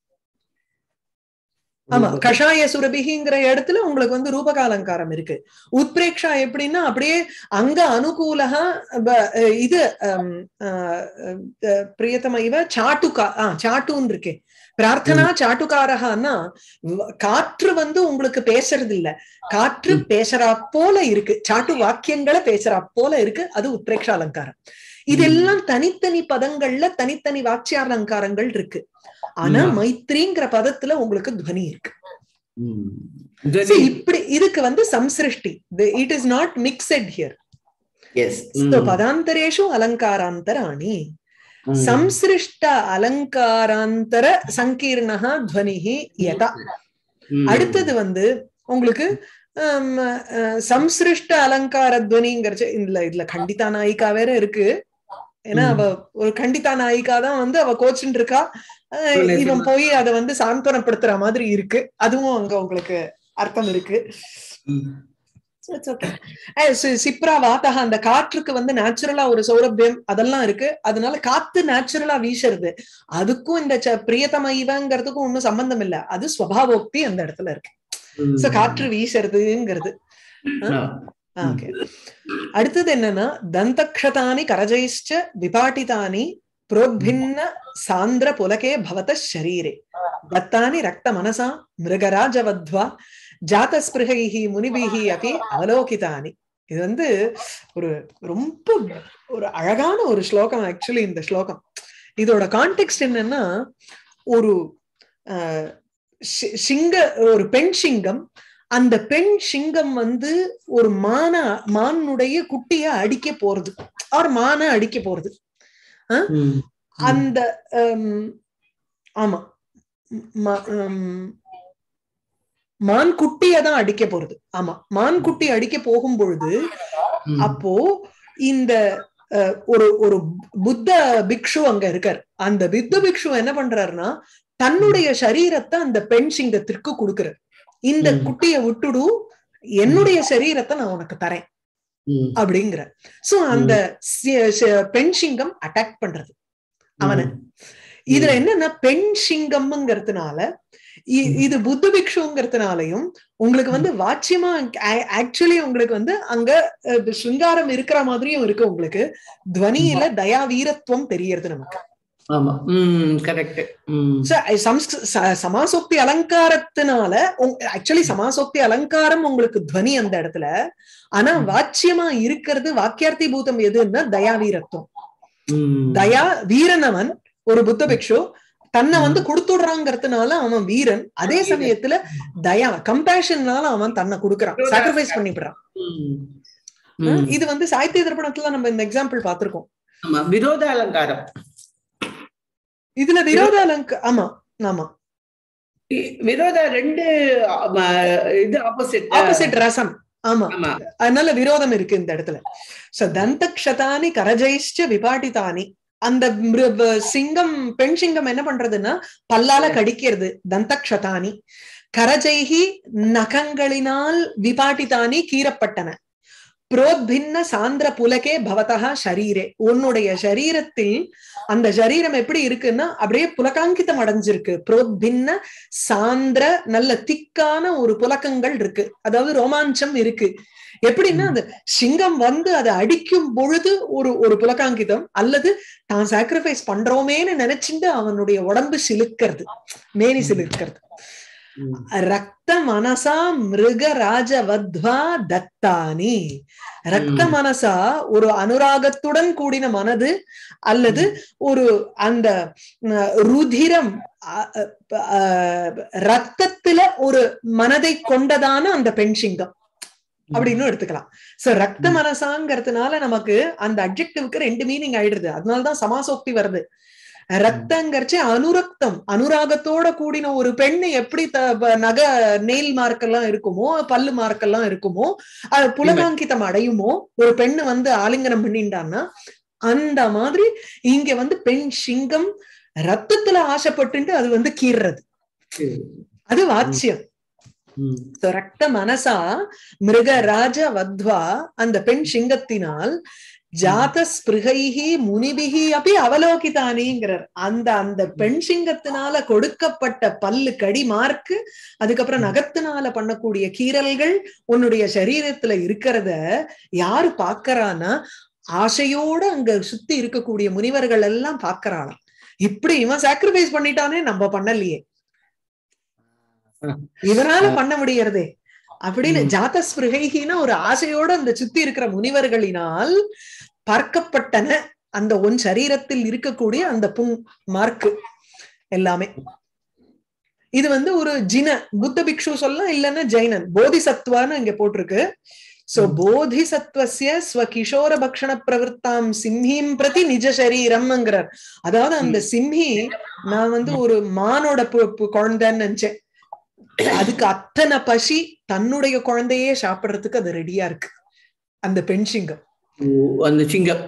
ஆமா கஷாய சுரபிகிங்கிற இடத்துல உங்களுக்கு வந்து ரூபக அலங்காரம் இருக்கு உத்பிரேக்ஷா எப்படின்னா அப்படியே அங்க அனுகூலகா ப- அஹ் இது ஆம், ஆஹ், அஹ், பிரியதம இவ சாட்டுக்கா ஆஹ் சாட்டுன்னு இருக்கே பிரார்த்தனா சாட்டுக்காரகான்னா வ- காற்று வந்து உங்களுக்கு பேசுறது இல்ல காற்று ம். பேசுறா போல இருக்கு சாட்டு வாக்கியங்களை பேசுறா போல இருக்கு அது உத்பிரேக்ஷா அலங்காரம் இதெல்லாம் தனித்தனி பதங்கள்ல தனித்தனி வாக்கிய அலங்காரங்கள் இருக்கு ஆனா ம். மைத்ரிங்கிற பதத்துல உங்களுக்கு துவனி இருக்கு ம். So, சரி. இப்படி இதுக்கு வந்து சம்சிருஷ்டி it is not mixed here Yes. ம். பதாந்தரேஷு அலங்காராந்தராணி ம். சம்சிருஷ்ட அலங்காராந்தர சங்கீர்ணா துவனிஹி யதா ம். அடுத்தது வந்து உங்களுக்கு ஹம், அஹ், சம்சிருஷ்ட அலங்கார துவனிங்கிறச்சு இதுல இதுல கண்டிதா நாயிகா வேற இருக்கு ஏன்னா ம். அவ ஒரு கண்டிதா நாயிகா தான் வந்து அவ கோச்சுட்டு இருக்கா அஹ், சொல்லு, இவன் சொல்லு. போய் அதை வந்து சாந்தனப்படுத்துற மாதிரி இருக்கு அதுவும் அங்க உங்களுக்கு அர்த்தம் இருக்கு ம். So it's okay. அஹ் சி- சிப்ரா வாத்தக அந்த காற்றுக்கு வந்து நேச்சுரலா ஒரு சௌரபியம் அதெல்லாம் இருக்கு அதனால காத்து நேச்சுரலா வீசுறது அதுக்கும் இந்த ச- பிரியதம இவங்கிறதுக்கும் ஒண்ணும் சம்பந்தம் இல்ல அது ஸ்வபாவோக்தி அந்த இடத்துல இருக்கு ம். சோ காற்று வீசுறதுங்கிறது ஆ. ஓகே அடுத்தது என்னன்னா தந்தக்ஷதானி கரஜைஷ்ச விபாட்டிதானி புரோத்பின்ன சாந்திர புலகே பவத ஷரீரே தத்தானி ரக்த மனசா மிருகராஜவத்வா ஜாதஸ்பிருகைஹி முனிபிஹி அப்படி அவலோகிதானி இது வந்து ஒரு ரொம்ப ஒரு அழகான ஒரு ஸ்லோகம் ஆக்சுவலி இந்த ஸ்லோகம் இதோட கான்டெக்ட் என்னன்னா ஒரு அஹ், சி- சிங்க ஒரு பெண் சிங்கம் அந்த பெண் சிங்கம் வந்து ஒரு மான மானுடைய குட்டிய அடிக்க போறது ஆர் மான அடிக்க போறது ம். அந்த ஹம், ஆமா ம- ஹம், மான் குட்டிய தான் அடிக்க போறது ஆமா மான் குட்டி அடிக்க போகும் பொழுது ம். அப்போ இந்த அஹ், ஒரு ஒரு புத்த பிக்ஷு அங்க இருக்கார் அந்த புத்த பிக்ஷு என்ன பண்றாருன்னா தன்னுடைய சரீரத்தை அந்த பெண் சிங்கத்திற்கு கொடுக்கிறார் இந்த ம். குட்டியை விட்டுடு என்னுடைய சரீரத்தை நான் உனக்கு தரேன் ம். அப்படிங்கிற சோ அந்த சி- சி- பெண் சிங்கம் அட்டாக் பண்றது அவனை இதுல என்னன்னா பெண் சிங்கம்ங்கிறதுனால இ- ம். இது புத்த பிக்ஷுங்கிறதுனாலையும் உங்களுக்கு வந்து வாட்சியமா ஆக்சுவலி உங்களுக்கு வந்து அங்க அஹ், சிருங்காரம் இருக்கிற மாதிரியும் இருக்கு உங்களுக்கு துவனியில தயா வீரத்துவம் தெரியறது நமக்கு ஆமா ம் கரெக்ட் ம் So, I- சம்ஸ்க- ச- சமாசோக்தி அலங்காரத்தினால ஆக்சுவலி சமாசோக்தி அலங்காரம் உங்களுக்கு துவனி அந்த இடத்துல ஆனா ம். வாச்சியமா இருக்கிறது வாக்கியார்த்தி பூதம் எதுன்னா தயா வீரத்துவம் ம். தயா வீரனவன் ஒரு புத்த பிக்ஷு தன்னை வந்து கொடுத்துடுறாங்கிறதுனால அவன் வீரன் அதே வீரன். சமயத்துல தயா கம்பேஷன்னால அவன் தன்னை கொடுக்கறான் விரோத- சாக்ரிஃபைஸ் பண்ணிவிடுறான் ம். ம். இது வந்து சாகித்ய தர்ப்பணத்துல நம்ம இந்த எக்ஸாம்பிள் பார்த்திருக்கோம் ஆமா விரோத அலங்காரம் இதுல விரோத அலங்க ஆமா ஆமா இ- விரோத ரெண்டு ஆமா, இது ஆப்போசிட் ஆப்போசிட் ரசம் ஆமா ஆமா அதனால விரோதம் இருக்கு இந்த இடத்துல சோ தந்தக்ஷதானி கரஜைஷ்ட விபாட்டிதானி அந்த மிரு- வ- சிங்கம் பெண் சிங்கம் என்ன பண்றதுன்னா பல்லால கடிக்கிறது தந்தக்ஷதானி கரஜைகி நகங்களினால் விபாட்டிதானி கீறப்பட்டன புரோத்பின்ன சாந்திர புலகே பவதா ஷரீரே உன்னுடைய சரீரத்தில் அந்த சரீரம் எப்படி இருக்குன்னா அப்படியே புலகாங்கிதம் அடைஞ்சிருக்கு புரோத்பின்ன சாந்திர நல்ல திக்கான ஒரு புலக்கங்கள் இருக்கு அதாவது ரோமாஞ்சம் இருக்கு எப்படின்னா அந்த சிங்கம் வந்து அதை அடிக்கும் பொழுது ஒரு ஒரு புலகாங்கிதம் அல்லது தான் சாக்ரிஃபைஸ் பண்றோமேன்னு நினைச்சுட்டு அவனுடைய உடம்பு சிலுக்கிறது மேனி சிலுக்கிறது ரக்த மனசா மிருக ராஜவத்வா தத்தானி ரக்த மனசா ஒரு அனுராகத்துடன் கூடின மனது அல்லது ஒரு அந்த ருதிரம் ரத்தத்துல ஒரு மனதை கொண்டதான அந்த பெண் சிங்கம் அப்படின்னு எடுத்துக்கலாம் சோ ரத்த மனசாங்கிறதுனால நமக்கு அந்த அப்ஜெக்டிவ்க்கு ரெண்டு மீனிங் ஆயிடுது அதனாலதான் சமாசோக்தி வருது ரத்தங்கரிச்சு அனுரக்தம் அனுராகத்தோட கூடின ஒரு பெண்ணு எப்படி நக நெயில் மார்க்கெல்லாம் இருக்குமோ பல்லு மார்க்கெல்லாம் இருக்குமோ அது புலகாங்கிதம் அடையுமோ ஒரு பெண்ணு வந்து ஆலிங்கனம் பண்ணிட்டான்னா அந்த மாதிரி இங்க வந்து பெண் சிங்கம் ரத்தத்துல ஆசைப்பட்டு அது வந்து கீறது அது வாச்சியம் ரத்த மனசா மிருக ராஜ வத்வா அந்த பெண் சிங்கத்தினால் ஜாத ஸ்பிருகைஹி முனிபிகி அப்படி அவலோகிதானிங்கிறார் அந்த அந்த பெண் சிங்கத்தினால கொடுக்கப்பட்ட பல்லு கடி மார்க்கு அதுக்கப்புறம் நகத்தினால பண்ணக்கூடிய கீரல்கள் உன்னுடைய சரீரத்துல இருக்கிறத யாரு பாக்கறானா ஆசையோட அங்க சுத்தி இருக்கக்கூடிய முனிவர்கள் எல்லாம் பாக்குறாளாம் இப்படி இவன் சாக்ரிஃபைஸ் பண்ணிட்டானே நம்ம பண்ணலையே இவனால பண்ண முடியறதே அப்படின்னு ஜாத ஸ்பிருகைகின ஒரு ஆசையோட அந்த சுத்தி இருக்கிற முனிவர்களினால் பார்க்கப்பட்டன அந்த உன் சரீரத்தில் இருக்கக்கூடிய அந்த புண் மார்க்கு எல்லாமே இது வந்து ஒரு ஜின புத்த பிக்ஷு சொல்லலாம் இல்லைன்னா ஜெயினன் போதிசத்வான்னு இங்க போட்டிருக்கு சோ போதிசத்வசிய ஸ்வகிஷோர பக்ஷண பிரவருத்தாம் சிம்ஹிம் பிரதி நிஜ சரீரம்ங்கிறார் அதாவது அந்த சிம்ஹி நான் வந்து ஒரு மானோட குழந்தைன்னு நினைச்சேன் அதுக்கு அத்தனை பசி தன்னுடைய குழந்தையே சாப்பிடுறதுக்கு அது ரெடியா இருக்கு அந்த பெண் சிங்கம் அந்த சிங்கம்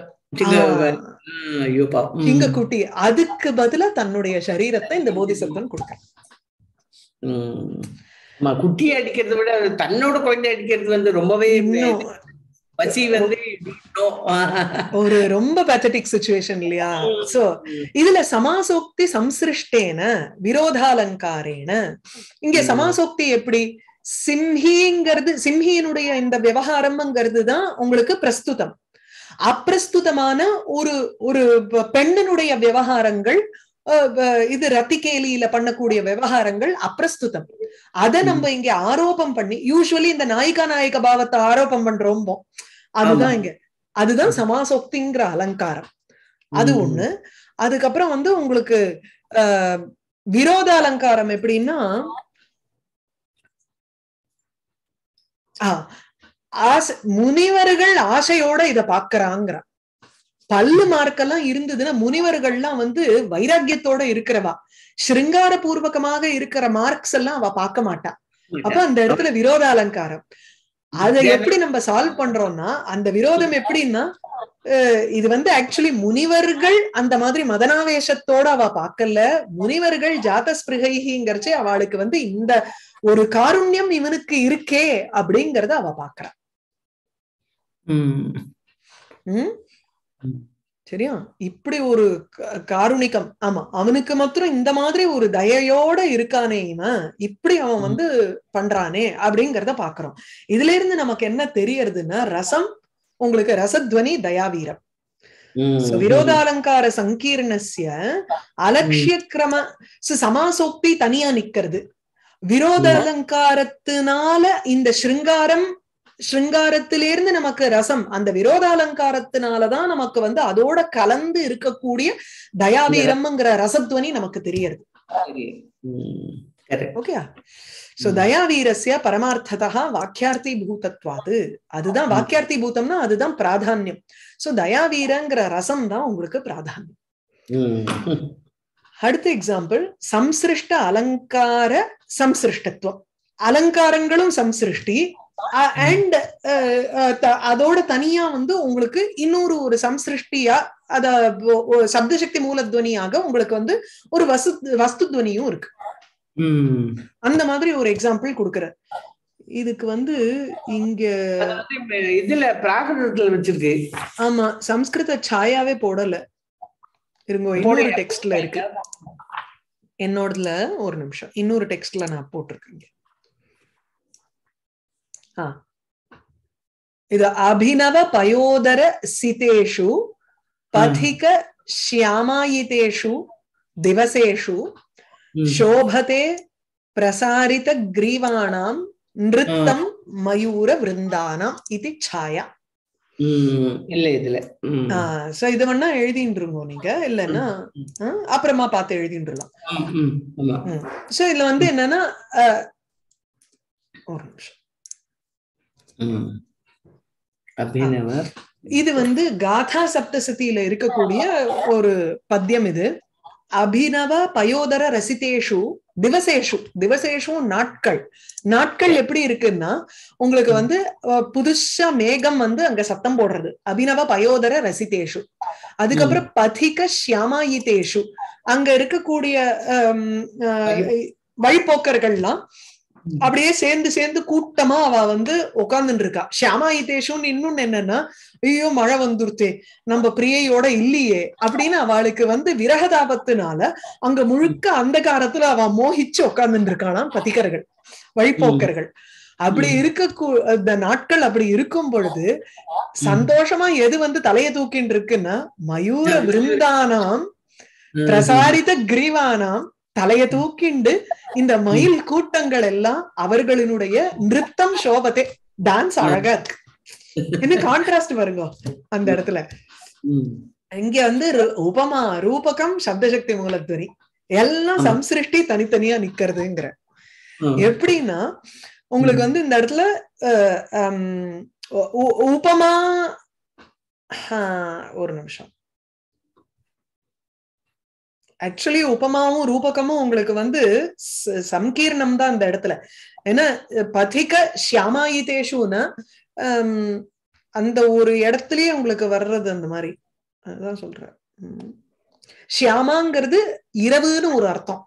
சிங்க குட்டி அதுக்கு பதிலா தன்னுடைய சரீரத்தை இந்த போதிசத்துவன் கொடுக்க குட்டி அடிக்கிறத விட தன்னோட குழந்தை அடிக்கிறது வந்து ரொம்பவே பசி வந்து ஒரு ரொம்ப பேத்தட்டிக் சுச்சுவேஷன் இல்லையா சோ இதுல சமாசோக்தி சம்சிருஷ்டேன விரோதாலங்காரேன இங்க சமாசோக்தி எப்படி சிம்ஹிங்கிறது சிம்ஹியினுடைய இந்த விவகாரம்ங்கிறது தான் உங்களுக்கு பிரஸ்துதம் அப்பிரஸ்துதமான ஒரு ஒரு பெண்ணனுடைய விவகாரங்கள் இது ரத்திகேலியில பண்ணக்கூடிய விவகாரங்கள் அப்பிரஸ்துதம் அத நம்ம இங்க ஆரோபம் பண்ணி யூஸ்வலி இந்த நாயிகா நாயக பாவத்தை ஆரோபம் பண்றோம் அதுதான் இங்க அதுதான் சமாசோக்திங்கிற அலங்காரம் அது ஒண்ணு அதுக்கப்புறம் வந்து உங்களுக்கு அஹ் விரோத எப்படின்னா ஆசை முனிவர்கள் ஆசையோட இத பாக்குறாங்கிறான் பல்லு மார்க்கெல்லாம் இருந்ததுன்னா முனிவர்கள்லாம் வந்து வைராக்கியத்தோட இருக்கிறவா ஸ்ருங்கார பூர்வகமாக இருக்கிற மார்க்ஸ் எல்லாம் அவ பார்க்க மாட்டா அப்ப அந்த இடத்துல விரோத அலங்காரம் அதை எப்படி நம்ம சால்வ் பண்றோம்னா அந்த விரோதம் எப்படின்னா இது வந்து ஆக்சுவலி முனிவர்கள் அந்த மாதிரி மதனாவேஷத்தோட அவ பார்க்கல முனிவர்கள் ஜாத ஸ்பிருகைங்கிறச்சே அவளுக்கு வந்து இந்த ஒரு காருண்யம் இவனுக்கு இருக்கே அப்படிங்கறத அவ பாக்குறா உம் சரியா இப்படி ஒரு காருணிகம் ஆமா அவனுக்கு மாத்திரம் இந்த மாதிரி ஒரு தயையோட இருக்கானே இவன் இப்படி அவன் வந்து பண்றானே அப்படிங்கறத பாக்குறோம் இதுல இருந்து நமக்கு என்ன தெரியறதுன்னா ரசம் உங்களுக்கு ரசத்வனி தயாவீரம் விரோதாலங்கார சங்கீர்ணஸ்ய அலட்சிய கிரம சமாசோக்தி தனியா நிக்கிறது விரோத அலங்காரத்தினால இந்த ஸ்ருங்காரம் ஸ்ருங்காரத்திலிருந்து நமக்கு ரசம் அந்த விரோத அலங்காரத்தினாலதான் நமக்கு வந்து அதோட கலந்து இருக்கக்கூடிய தயாவீரம்ங்கிற ரசத்வனி நமக்கு தெரியறது ஓகே சோ தயாவீரஸ்ய பரமார்த்ததா வாக்கியார்த்தி பூதத்வாது அதுதான் வாக்கியார்த்தி பூதம்னா அதுதான் பிராதான்யம் சோ தயாவீரங்கிற ரசம் தான் உங்களுக்கு பிராதான்யம் அடுத்த எக்ஸாம்பிள் சம்சிருஷ்ட அலங்கார சம்சிருஷ்டத்துவம் அலங்காரங்களும் சம்சிருஷ்டி அண்ட் அதோட தனியா வந்து உங்களுக்கு இன்னொரு ஒரு சம்சிருஷ்டியா அத சப்தசக்தி மூலத்வனியாக உங்களுக்கு வந்து ஒரு வசு வஸ்து துவனியும் இருக்கு அந்த மாதிரி ஒரு எக்ஸாம்பிள் கொடுக்குற இதுக்கு வந்து இங்க அது வந்து இப்ப இதுல பிராகிருதத்துல வச்சிருக்கு ஆமா சம்ஸ்கிருத சாயாவே போடல இருங்க இன்னொரு போடலையா? டெக்ஸ்ட்ல இருக்கு என்னோடதுல ஒரு நிமிஷம் இன்னொரு டெக்ஸ்ட்ல நான் போட்டிருக்கேங்க ஆ இது அபினவ பயோதர சிதேஷு பதிக ஷியாமாயிதேஷு திவசேஷு ம். शोभते प्रसारित ग्रीवाणाम् नृत्तं मयूर விருந்தானம் இது ಛಾಯಾ ம், இல்ல இதுல ம். சோ இது வேணா எழுதின்றுங்க நீங்க இல்லைன்னா ஆ, அப்புறமா பார்த்து எழுதின்றலாம் ம், ம், ஆமா சோ இதுல வந்து என்னன்னா அஹ், ஒரு நிமிஷம் ம். அபிநவர் இது வந்து காதா சப்தசதியில இருக்கக்கூடிய ஒரு பத்தியம் இது அபினவ பயோதர ரசிதேஷு திவசேஷு திவசேஷு நாட்கள் நாட்கள் எப்படி இருக்குன்னா உங்களுக்கு வந்து அஹ், புதுசா மேகம் வந்து அங்க சத்தம் போடுறது அபினவ பயோதர ரசிதேஷு அதுக்கப்புறம் பதிக ஷியாமாயிதேஷு அங்க இருக்கக்கூடிய ஹம், அஹ், வழிப்போக்கர்கள்லாம் அப்படியே சேர்ந்து சேர்ந்து கூட்டமா அவ வந்து உட்கார்ந்துட்டு இருக்கா ஷியாமாயிதேஷுன்னு இன்னொன்னு என்னன்னா ஐயோ மழை வந்துருத்தே நம்ம பிரியையோட இல்லையே அப்படின்னு அவளுக்கு வந்து விரகதாபத்தினால அங்க முழுக்க அந்த காலத்துல அவ மோகிச்சு உட்கார்ந்துட்டு இருக்காளாம் பதிகர்கள் வழிப்போக்கர்கள் அப்படி இருக்க அந்த நாட்கள் அப்படி இருக்கும் பொழுது சந்தோஷமா எது வந்து தலையை தூக்கின்னு இருக்குன்னா மயூர விருந்தானாம் பிரசாரித கிரீவானாம் தலைய தூக்கிண்டு இந்த மயில் கூட்டங்கள் எல்லாம் அவர்களினுடைய நிறுத்தம் சோபத்தை டான்ஸ் அழகா இருக்கு என்ன கான்ட்ராஸ்ட் வருங்க அந்த இடத்துல ம். இங்க வந்து ரு- உபமா ரூபகம் சப்தசக்தி மூலத்வனி எல்லாம் ஆமா. சம்சிருஷ்டி தனித்தனியா நிக்கிறதுங்கிற ம். எப்படின்னா உங்களுக்கு வந்து இந்த இடத்துல அஹ், ஹம், உ- உ- உபமா ஆஹ், ஒரு நிமிஷம் ஆக்சுவலி உபமாவும் ரூபகமும் உங்களுக்கு வந்து ச- சங்கீர்ணம் தான் இந்த இடத்துல ஏன்னா பதிக ஷியாமாயிதேஷுன்னா ஹம், அந்த ஒரு இடத்துலயே உங்களுக்கு வர்றது அந்த மாதிரி அதுதான் சொல்றேன் உம். ஷியாமாங்கிறது இரவுன்னு ஒரு அர்த்தம்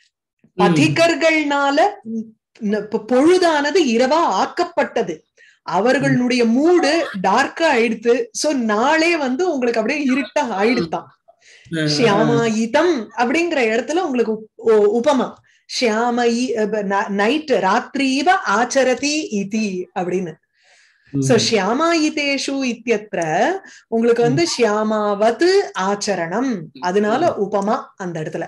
பதிகர்கள்னால ந- பொ- பொழுதானது இரவா ஆக்கப்பட்டது அவர்களுடைய மூடு டார்க்கா ஆயிடுத்து சோ நாளே வந்து உங்களுக்கு அப்படியே இருட்டா ஆயிடுத்தான் ஷியாமாயிதம் அப்படிங்கிற இடத்துல உங்களுக்கு உப்- உ- உபமா ஷியாமயி நைட் ராத்திரீவ ஆச்சரதி இதி அப்படின்னு சோ ஷியாமாயிதேஷு இத்தியத்ர உங்களுக்கு வந்து ஷியாமாவது ஆச்சரணம் அதனால உபமா அந்த இடத்துல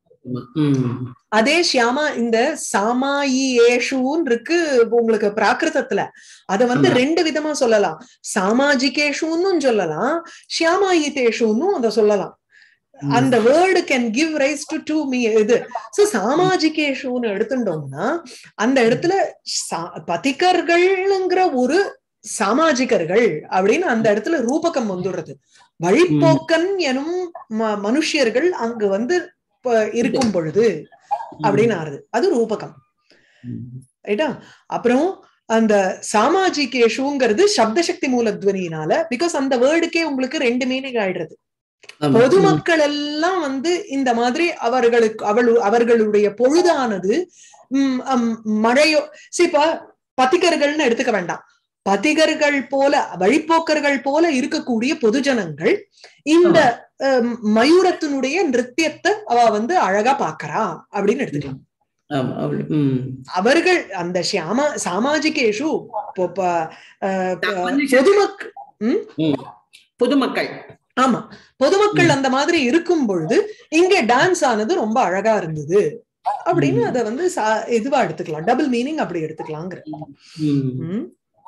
ம். அதே ஷியாமா இந்த சாமாயியேஷுன்னு இருக்கு உங்களுக்கு பிராகிருதத்துல அத வந்து ஆமா. ரெண்டு விதமா சொல்லலாம் சாமாஜிகேஷுன்னு சொல்லலாம் ஷியாமாயிதேஷுன்னு அத சொல்லலாம் அந்த word can give rise to to me இது சோ சாமாஜிகேஷுன்னு எடுத்துட்டோம்னா அந்த இடத்துல சா- பதிகர்கள்ங்கிற ஒரு சாமாஜிகர்கள் அப்படின்னு அந்த இடத்துல ரூபகம் வந்துடுறது வழிப்போக்கன் எனும் ம- மனுஷியர்கள் அங்கு வந்து ப- இருக்கும் பொழுது அப்படின்னு ஆறுது அது ரூபகம் ம். ரைட்டா அப்புறம் அந்த சாமாஜிகேஷுங்கிறது சப்தசக்தி மூலத்வனியினால பிகாஸ் அந்த வேர்டுக்கே உங்களுக்கு ரெண்டு மீனிங் ஆயிடுறது ஆமா. பொதுமக்கள் எல்லாம் வந்து இந்த மாதிரி அவர்களுக்கு அவள் அவர்களுடைய பொழுதானது ம், அம், மழையோ சரி இப்ப பதிகர்கள்னு எடுத்துக்க வேண்டாம் பதிகர்கள் போல வழிப்போக்கர்கள் போல இருக்கக்கூடிய பொதுஜனங்கள் இந்த அம், மயூரத்தினுடைய நிருத்தியத்தை அவ வந்து அழகா பாக்குறா அப்படின்னு எடுத்துக்கலாம் ஆமா, அப்படி. ம். அவர்கள் அந்த ஷியாமா சாமாஜிகேஷு பொ- ப- அஹ், ப- சாமாஜிக- பொதுமக் ம். பொதுமக்கள் ஆமா பொதுமக்கள் அந்த மாதிரி இருக்கும் பொழுது இங்க டான்ஸ் ஆனது ரொம்ப அழகா இருந்தது அப்படின்னு ம். அத வந்து சா- இதுவா எடுத்துக்கலாம் டபுள் மீனிங் அப்படி எடுத்துக்கலாங்கிற ம். ம்.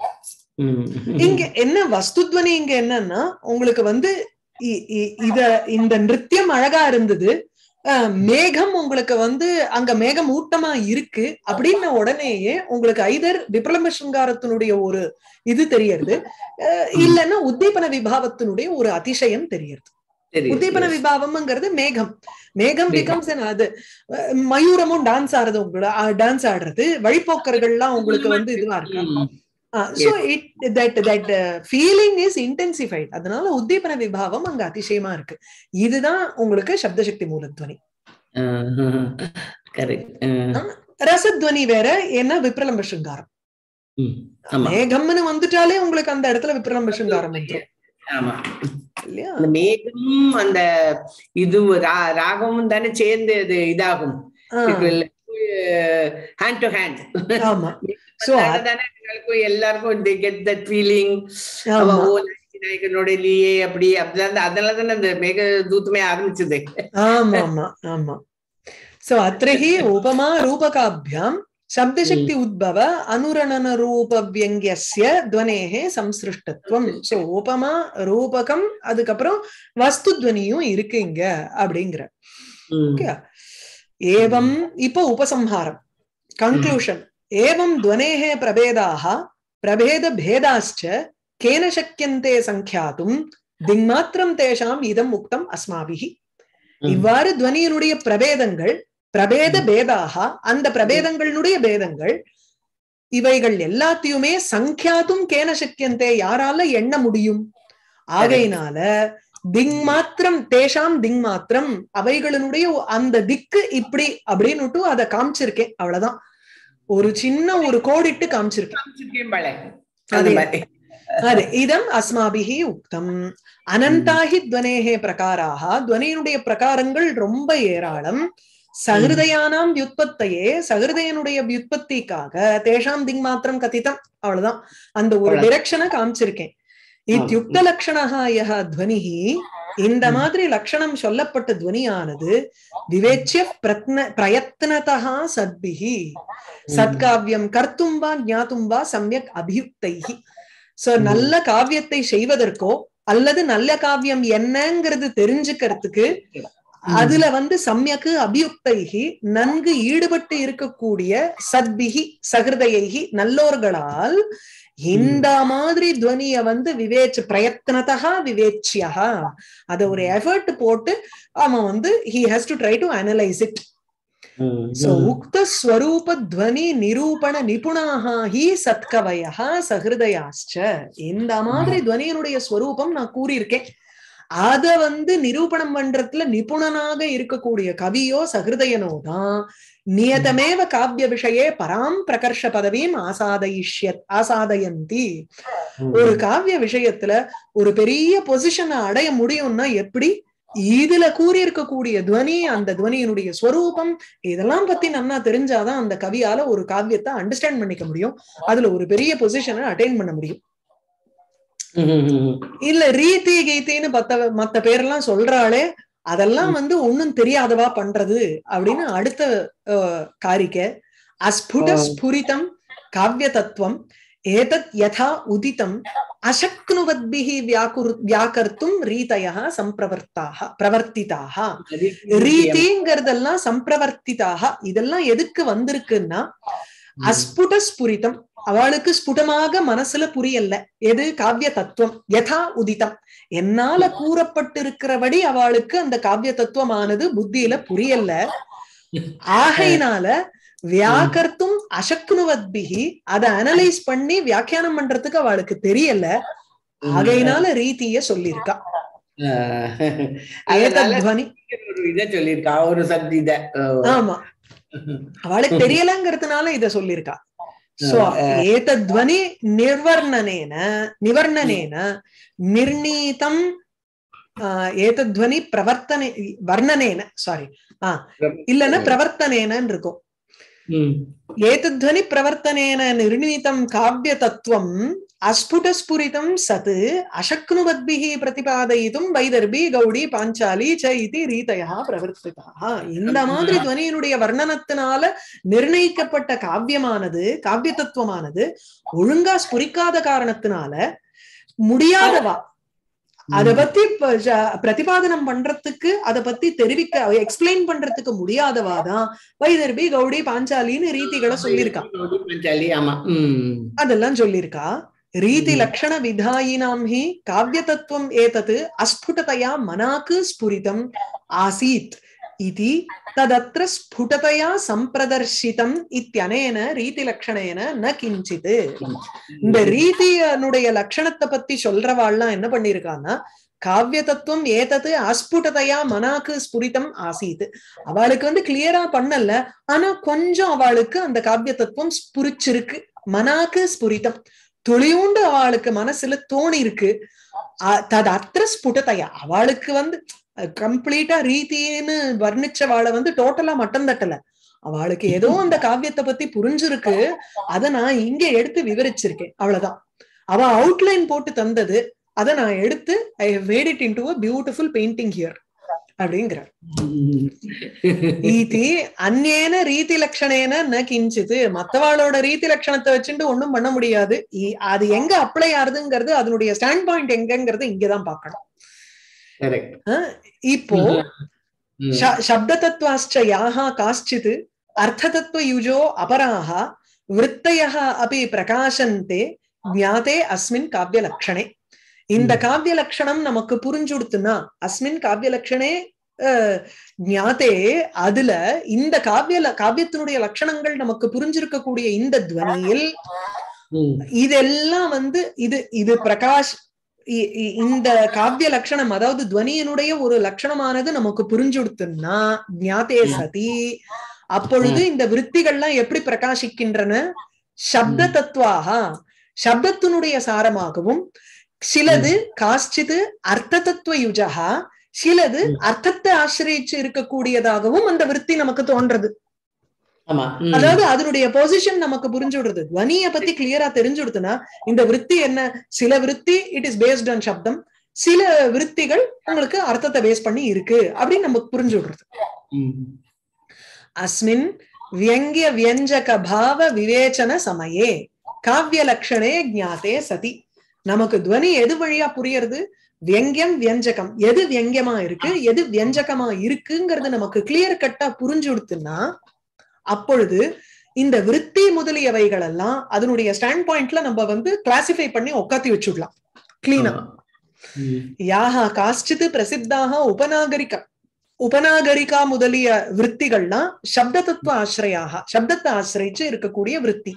ம். இங்க என்ன வஸ்துத்வனி இங்க என்னன்னா உங்களுக்கு வந்து இ- இ- இத இந்த நிருத்தியம் அழகா இருந்தது அஹ், மேகம் உங்களுக்கு வந்து அங்க மேகம் ஊட்டமா இருக்கு அப்படின்ன உடனேயே உங்களுக்கு ஐதர் விப்ரலம்ப சிருங்காரத்தினுடைய ஒரு இது தெரியறது அஹ், இல்லைன்னா உத்தீபன விபாவத்தினுடைய ஒரு அதிசயம் தெரியறது சரி. உத்தீபன விபாவம்ங்கிறது மேகம் மேகம் மேகம். பிகம்ஸ் அது அஹ், மயூரமும் டான்ஸ் ஆடுறது உங்களோட டான்ஸ் ஆடுறது வழிப்போக்கர்கள்லாம் உங்களுக்கு வந்து இதுவா இருக்கு ம். So it that that feeling is intensified அதனால உத்தீபன விபாவம் அங்க அதிசயமா இருக்கு இதுதான் உங்களுக்கு சப்தசக்தி மூலத்வனி ஆஹ். correct. ஆஹ். ரசத்வனி வேற என்ன விப்ரலம்ப சிருங்காரம் ம். ஆமா மேகம்னு வந்துட்டாலே உங்களுக்கு அந்த இடத்துல விப்ரலம்ப சிங்காரம் வந்துரும் ஆமா இல்லையா அந்த மேகமும் அந்த இது ரா- ராகமும் தானே சேர்ந்து அது இதாகும் ஆ, ஹேண்ட் டு ஹேண்ட் ஆமா So, தானே எல்லாருக்கும் எல்லாருக்கும் they get that feeling ஆமா அவ ஓ நாயகனோட இல்லையே அப்படி அப்படிதான் அதனால தானே அந்த மேக தூத்துமே ஆரம்பிச்சது ஆமா ஆமா ஆமா சோ அத்திரஹி உபமா ரூபகாபியாம் சப்தசக்தி உத்பவ அனுரணன ரூப வியங்கியஸ்ய துவனேகே சம்சிருஷ்டத்துவம் சோ உபமா ரூபகம் அதுக்கப்புறம் வஸ்து துவனியும் இருக்கு இங்க அப்படிங்கிற ம். Okay. ஏவம் இப்போ உபசம்ஹாரம் கன்க்ளூஷன் ஏவம் துவனேः பிரபேதாः பிரபேத பேதாश्च கேன சக்கியந்தே சங்கியாத்தும் திங்மாத்திரம் தேஷாம் இதம் உக்தம் அஸ்மாபிஹி ம். இவ்வாறு துவனியினுடைய பிரபேதங்கள் பிரபேத பேதாக அந்த பிரபேதங்களுடைய பேதங்கள் இவைகள் எல்லாத்தையுமே சங்கியாத்தும் கேன சக்கியந்தே யாரால எண்ண முடியும் ஆகையினால திங் மாத்திரம் தேஷாம் திங் மாத்திரம் அவைகளினுடைய அந்த திக்கு இப்படி அப்படின்னுட்டு அதை காமிச்சிருக்கேன் அவ்வளவுதான் ஒரு சின்ன ஒரு கோடிட்டு காமிச்சிருக்கேன் காமிச்சிருக்கேன் பாளே. அந்த அதே. மாதிரி. அது இதம் அஸ்மாபிஹி உக்தம் அனந்தாஹி துவனேகே பிரகாராக துவனியினுடைய பிரகாரங்கள் ரொம்ப ஏராளம் சகிருதயானாம் வியுத்பத்தையே சகிருதயனுடைய வியுத்பத்திக்காக தேஷாம் திங் மாத்திரம் கதிதம் அவ்வளவுதான் அந்த ஒரு அவ்வளவுதான். டிரெக்ஷனை காமிச்சிருக்கேன் இத்தியுக்த லட்சணா யஹ துவனிஹி இந்த மாதிரி லட்சணம் சொல்லப்பட்ட துவனியானது விவேச்சிய பிரத்ன பிரயத்னதா சத்பிஹி சத்காவியம் கர்த்தும் வா ஞாத்தும் வா சமயக் அபியுக்தைஹி சோ ம். நல்ல காவியத்தை செய்வதற்கோ அல்லது நல்ல காவியம் என்னங்கிறது தெரிஞ்சுக்கிறதுக்கு அதுல வந்து சமயக்கு அபியுக்தைகி நன்கு ஈடுபட்டு இருக்கக்கூடிய சத்பிகி சகிருதையைகி நல்லோர்களால் இந்த மாதிரி துவனிய வந்து விவேச்ச பிரயத்னதா விவேச்சியா அத ஒரு எஃபர்ட் போட்டு அவன் வந்து he has to try to analyse it ம். சோ உக்த ஸ்வரூப துவனி நிரூபண நிபுணாக ஹி சத்கவயா சஹிருதயாச்ச இந்த மாதிரி துவனியினுடைய ஸ்வரூபம் நான் கூறியிருக்கேன் அத வந்து நிரூபணம் பண்றதுல நிபுணனாக இருக்கக்கூடிய கவியோ சஹிருதயனோ தான் நியதமேவ காவிய விஷயே பராம் பிரகர்ஷ பதவியும் ஆசாதயிஷ்ய ஆசாதயந்தி ம். ஒரு காவிய விஷயத்துல ஒரு பெரிய பொசிஷனை அடைய முடியும்னா எப்படி இதுல கூறியிருக்கக்கூடிய துவனி அந்த துவனியினுடைய ஸ்வரூபம் இதெல்லாம் பத்தி நன்னா தெரிஞ்சாதான் அந்த கவியால ஒரு காவியத்தை அண்டர்ஸ்டாண்ட் பண்ணிக்க முடியும் அதுல ஒரு பெரிய பொசிஷனை அட்டைன் பண்ண முடியும் ம், ம், ம். இல்ல ரீதி கீதின்னு பத்த மத்த பேரெல்லாம் சொல்றாளே அதெல்லாம் வந்து ஒண்ணும் தெரியாதவா பண்றது அப்படின்னு அடுத்த அஹ், காரிக்கை அஸ்புட ஆ. ஸ்புரிதம் காவிய தத்துவம் ஏதத் யதா உதிதம் அசக்னுவத்பிஹி வியாக்குரு வியாக்கர்த்தும் ரீதயா சம்பிரவர்த்தாக பிரவர்த்திதாக அது ரீதிங்கிறதெல்லாம் சம்பிரவர்த்திதாக இதெல்லாம் எதுக்கு வந்திருக்குன்னா அஸ்புட ஸ்புரிதம் அவளுக்கு ஸ்புடமாக மனசுல புரியல எது காவிய தத்துவம் யதா உதிதம் என்னால கூறப்பட்டிருக்கிறபடி அவளுக்கு அந்த காவிய தத்துவமானது புத்தியில புரியல ஆகையினால வியாக்கர்த்தும் அசக்னுவத்பிகி அதை அனலைஸ் பண்ணி வியாக்கியானம் பண்றதுக்கு அவளுக்கு தெரியல ஆகையினால ரீதிய சொல்லியிருக்கா ஆஹ். அதனால ஏதத்வனி ஒரு இத சொல்லியிருக்கா ஒரு சப்தி இத ஆமா அவளுக்கு தெரியலங்கிறதுனால இத சொல்லியிருக்கா சோ ஆ. ஏதத்வனி நிர்வர்ணனேன நிவர்ணனேன நிர்ணீதம் ஆஹ், ஏதத்வனி பிரவர்த்தனை வர்ணனேன சாரி இல்லன்னா பிரவர்த்தனேனன்னு இருக்கும் ம். ஏதத்வனி பிரவர்த்தனேன நிர்ணீதம் காவிய தத்துவம் அஸ்புடஸ்புரிதம் சத் அசக்னுவத்பிஹி பிரதிபாதயிதும் வைதர்பி கௌடி பாஞ்சாலி ச இதி ரீதயா பிரவர்த்திதா இந்த மாதிரி துவனியினுடைய வர்ணனத்தினால நிர்ணயிக்கப்பட்ட காவியமானது காவிய தத்துவமானது ஒழுங்கா ஸ்புரிக்காத காரணத்தினால முடியாதவா அத பத்தி ப- ஜ- பிரதிபாதனம் பண்றதுக்கு அத பத்தி தெரிவிக்க எக்ஸ்பிளைன் பண்றதுக்கு முடியாதவாதான் வைதர்பி கௌடி பாஞ்சாலின்னு ரீதிகளை சொல்லியிருக்கா பஞ்சாலி ஆமா ம். அதெல்லாம் சொல்லியிருக்கா ரீதி ம். லக்ஷண விதாயினாம் ஹி காவிய தத்துவம் ஏதத் அஸ்புடதயா மனாக்கு ஸ்புரிதம் ஆசீத் இதி ததத்ர ஸ்புடதயா சம்பிரதர்ஷிதம் இத்தியனேன ரீதி லக்ஷணேன ந கிஞ்சித் இந்த ரீதியனுடைய லட்சணத்தை பத்தி சொல்றவாள்லாம் என்ன பண்ணிருக்கான்னா காவிய தத்துவம் ஏதது அஸ்புடதையா மனாக்கு ஸ்புரிதம் ஆசீத் அவளுக்கு வந்து கிளியரா பண்ணல ஆனா கொஞ்சம் அவளுக்கு அந்த காவிய தத்துவம் ஸ்புரிச்சிருக்கு மனாக்கு ஸ்புரிதம் துளியூண்டு அவளுக்கு மனசுல தோணி இருக்கு அ- தது அத்திர ஸ்புடதையா அவளுக்கு வந்து கம்ப்ளீட்டா ரீதின்னு வர்ணிச்சவாளை வந்து டோட்டலா மட்டம் தட்டல அவளுக்கு ஏதோ அந்த காவியத்தை பத்தி புரிஞ்சிருக்கு அத நான் இங்க எடுத்து விவரிச்சிருக்கேன் அவ்வளவுதான் அவ அவுட்லைன் போட்டு தந்தது அதை நான் எடுத்து I made it into a beautiful painting here அப்படிங்கிறார் ஈதி அந்நேன ரீதி லட்சணேன ந கிஞ்சிது மத்தவாளோட ரீதி லட்சணத்தை வச்சுட்டு ஒண்ணும் பண்ண முடியாது இ- அது எங்க அப்ளை ஆகுதுங்கிறது அதனுடைய ஸ்டாண்ட் பாயிண்ட் எங்கங்கிறது இங்கதான் பார்க்கணும் Correct. இப்போ ம். ಶ- ಶಬ್ದತತ್ವಾಶ್ಚ ಯಾಹ ಕಾಶ್ಚಿತ್ ಅರ್ಥತತ್ವಯುಜೋ ಅಪರಾಹ ವೃತ್ತಯಃ ಅಪಿ ಪ್ರಕಾಶಂತೆ ಜ್ಞಾತೆ ಅಸ್ಮಿನ್ ಕಾವ್ಯಲಕ್ಷಣೆ இந்த ம். காவிய லட்சணம் நமக்கு புரிஞ்சுடுத்துனா அஸ்மின் காவிய லட்சணே அஹ், ஞாத்தே அதுல இந்த காவிய ல- காவியத்தினுடைய லட்சணங்கள் நமக்கு புரிஞ்சிருக்கக்கூடிய இந்த துவனியில் ம். இதெல்லாம் வந்து இது இது பிரகாஷ் இ- இ- இந்த காவிய லட்சணம் அதாவது துவனியினுடைய ஒரு லட்சணமானது நமக்கு புரிஞ்சுடுத்துன்னா ஞாத்தே ம். சதி அப்பொழுது இந்த விற்த்திகள்லாம் எப்படி பிரகாசிக்கின்றன சப்த ம். தத்துவாக சப்தத்தினுடைய சாரமாகவும் சிலது காஷ்டிது அர்த்த தத்துவ யுஜகா சிலது ம். அர்த்தத்தை ஆசிரியச்சு இருக்கக்கூடியதாகவும் அந்த விற்பி நமக்கு தோன்றது ஆமா ம். அதாவது அதனுடைய பொசிஷன் நமக்கு புரிஞ்சு விடுறது துவனிய பத்தி கிளியரா தெரிஞ்சு விடுதுன்னா இந்த விற்பி என்ன சில விற்பி இட் இஸ் பேஸ்ட் ஆன் சப்தம் சில விற்த்திகள் உங்களுக்கு அர்த்தத்தை பேஸ் பண்ணி இருக்கு அப்படின்னு நமக்கு புரிஞ்சு விடுறது ம். அஸ்மின் வியங்கிய வியஞ்சக பாவ விவேச்சன சமயே காவிய லட்சணே ஞாத்தே சதி நமக்கு துவனி எது வழியா புரியறது வியங்கியம் வியஞ்சகம் எது வியங்கியமா இருக்கு எது வியஞ்சகமா இருக்குங்கிறது நமக்கு கிளியர் கட்டா புரிஞ்சு கொடுத்துன்னா அப்பொழுது இந்த விருத்தி முதலியவைகள் எல்லாம் அதனுடைய ஸ்டாண்ட் பாயிண்ட்ல நம்ம வந்து கிளாசிஃபை பண்ணி உட்காத்தி வச்சுடலாம் கிளீனா ஆமா. ம். யாஹா காஷ்டித் பிரசித்தாக உபநாகரிக உபநாகரிகா முதலிய விற்த்திகள்லாம் சப்த தத்துவ ஆசிரியாக சப்தத்தை ஆசிரிச்சு இருக்கக்கூடிய விற்பி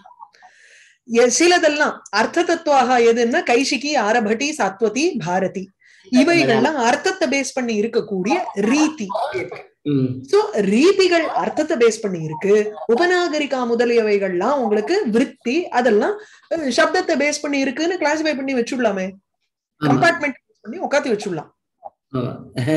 எ- சிலதெல்லாம் அர்த்த தத்துவாக எதுன்னா கைசிகி ஆரபட்டி சாத்வதி பாரதி இவைகள்லாம் அர்த்தத்தை பேஸ் பண்ணி இருக்கக்கூடிய ரீதி ம். சோ ரீதிகள் அர்த்தத்தை பேஸ் பண்ணி இருக்கு உபநாகரிகா முதலியவைகள்லாம் உங்களுக்கு விற்பி அதெல்லாம் அஹ், சப்தத்தை பேஸ் பண்ணி இருக்குன்னு கிளாசிஃபை பண்ணி வச்சுடலாமே ஆமா. கம்பார்ட்மெண்ட் பண்ணி உட்காந்து வச்சுடலாம் ஆமா.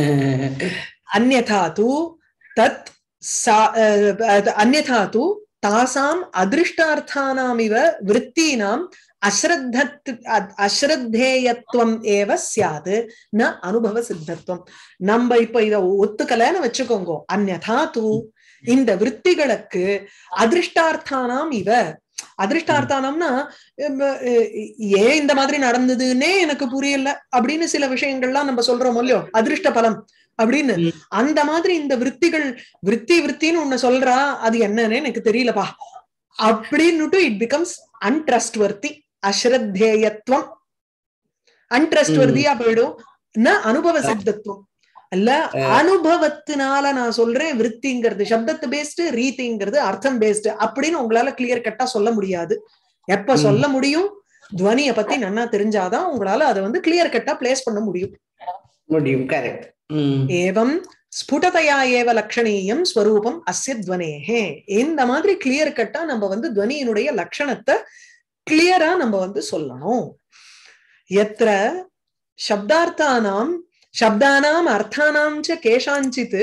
अन्यथा तु तत् सा अ, अन्यथा तु तासाम् अदृष्टार्थानामिव वृत्तीनाम् अश्रद्धत् अ- அஸ்ரத்தேயத்துவம் ஏவ சியாது ந அனுபவ சித்தத்துவம் நம்ம இப்ப இத ஒத்துக்கலன்னு வச்சுக்கோங்க அந்நதா தூ இந்த விற்த்திகளுக்கு அதிருஷ்டார்த்தானாம் இவ அதிருஷ்டார்த்தானம்னா உம், அஹ், ஏன் இந்த மாதிரி நடந்ததுன்னே எனக்கு புரியல அப்படின்னு சில விஷயங்கள்லாம் நம்ம சொல்றோம் இல்லையோ அதிருஷ்ட பலம் அப்படின்னு ம். அந்த மாதிரி இந்த விற்த்திகள் விற்பி விற்த்தின்னு ஒண்ணு சொல்றா அது என்னன்னு எனக்கு தெரியலப்பா அப்படின்னுட்டு இட் பிகம்ஸ் அன்ட்ரஸ்ட் வர்த்தி அஸ்ரத்தேயத்துவம் அன்ட்ரஸ்ட் வர்த்தியா போயிடும் ந அனுபவ சித்தத்துவம் அல்ல அனுபவத்தினால நான் சொல்றேன் விற்த்திங்கிறது சப்தத்து பேஸ்டு ரீதிங்கிறது அர்த்தம் பேஸ்டு அப்படின்னு உங்களால கிளியர் கட்டா சொல்ல முடியாது எப்ப ம். சொல்ல முடியும் துவனிய பத்தி நன்னா தெரிஞ்சாதான் உங்களால அதை வந்து கிளியர் கட்டா பிளேஸ் பண்ண முடியும் முடியும் கரெக்ட் ம் ஏவம் ஸ்புடதையா ஏவ லட்சணீயம் ஸ்வரூபம் அஸ்ய துவனேஹே இந்த மாதிரி கிளியர் கட்டா நம்ம வந்து துவனியினுடைய லட்சணத்தை கிளியரா நம்ம வந்து சொல்லணும் எத்திர சப்தார்த்தானாம் சப்தானாம் அர்த்தானாம் ச கேஷாஞ்சித்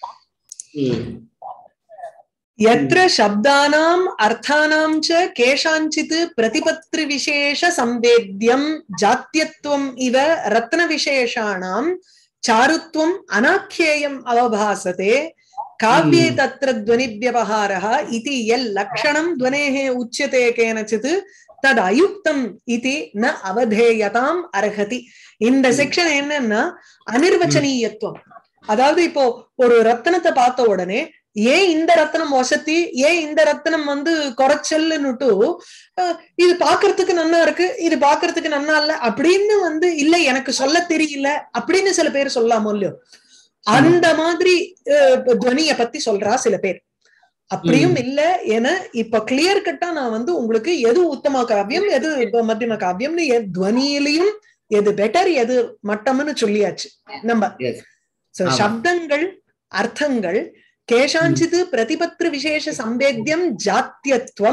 ம் यत्र शब्दानाम् अर्थानां च केषाञ्चित् प्रतिपत्रिविशेषसंवेद्यं जात्यत्वम् इव रत्नविशेषाणां चारुत्वम् अनाख्येयम् अवभासते काव्ये Hmm. तत्र ध्वनिव्यवहारः इति यल्लक्षणं ध्वनेः उच्यते केनचित् தது அயுக்தம் இது ந அவதேயதாம் அர்ஹதி இந்த Hmm. செக்ஷன் என்னன்னா அனிர்வச்சனீயத்துவம் அதாவது இப்போ ஒரு ரத்தனத்தை பார்த்த உடனே ஏன் இந்த ரத்தனம் வசதி ஏன் இந்த ரத்தனம் வந்து குறைச்சல்னுட்டு அஹ், இது பாக்குறதுக்கு நன்னா இருக்கு இது பாக்குறதுக்கு நன்னா இல்ல அப்படின்னு வந்து இல்ல எனக்கு சொல்ல தெரியல அப்படின்னு சில பேர் சொல்லாமோ இல்லையோ அந்த மாதிரி அஹ், துவனிய பத்தி சொல்றா சில பேர் அப்படியும் இல்ல என இப்ப கிளியர் கட்டா நான் வந்து உங்களுக்கு எது உத்தம காவியம் எது இப்ப மத்தியம காவியம்னு எ- துவனியிலையும் எது பெட்டர் எது மட்டம்னு சொல்லியாச்சு நம்ம Yes. So, ஆமா. சப்தங்கள் அர்த்தங்கள் கேஷாஞ்சித் பிரதிபத்திர விசேஷ சம்பேத்தியம் ஜாத்தியத்துவம்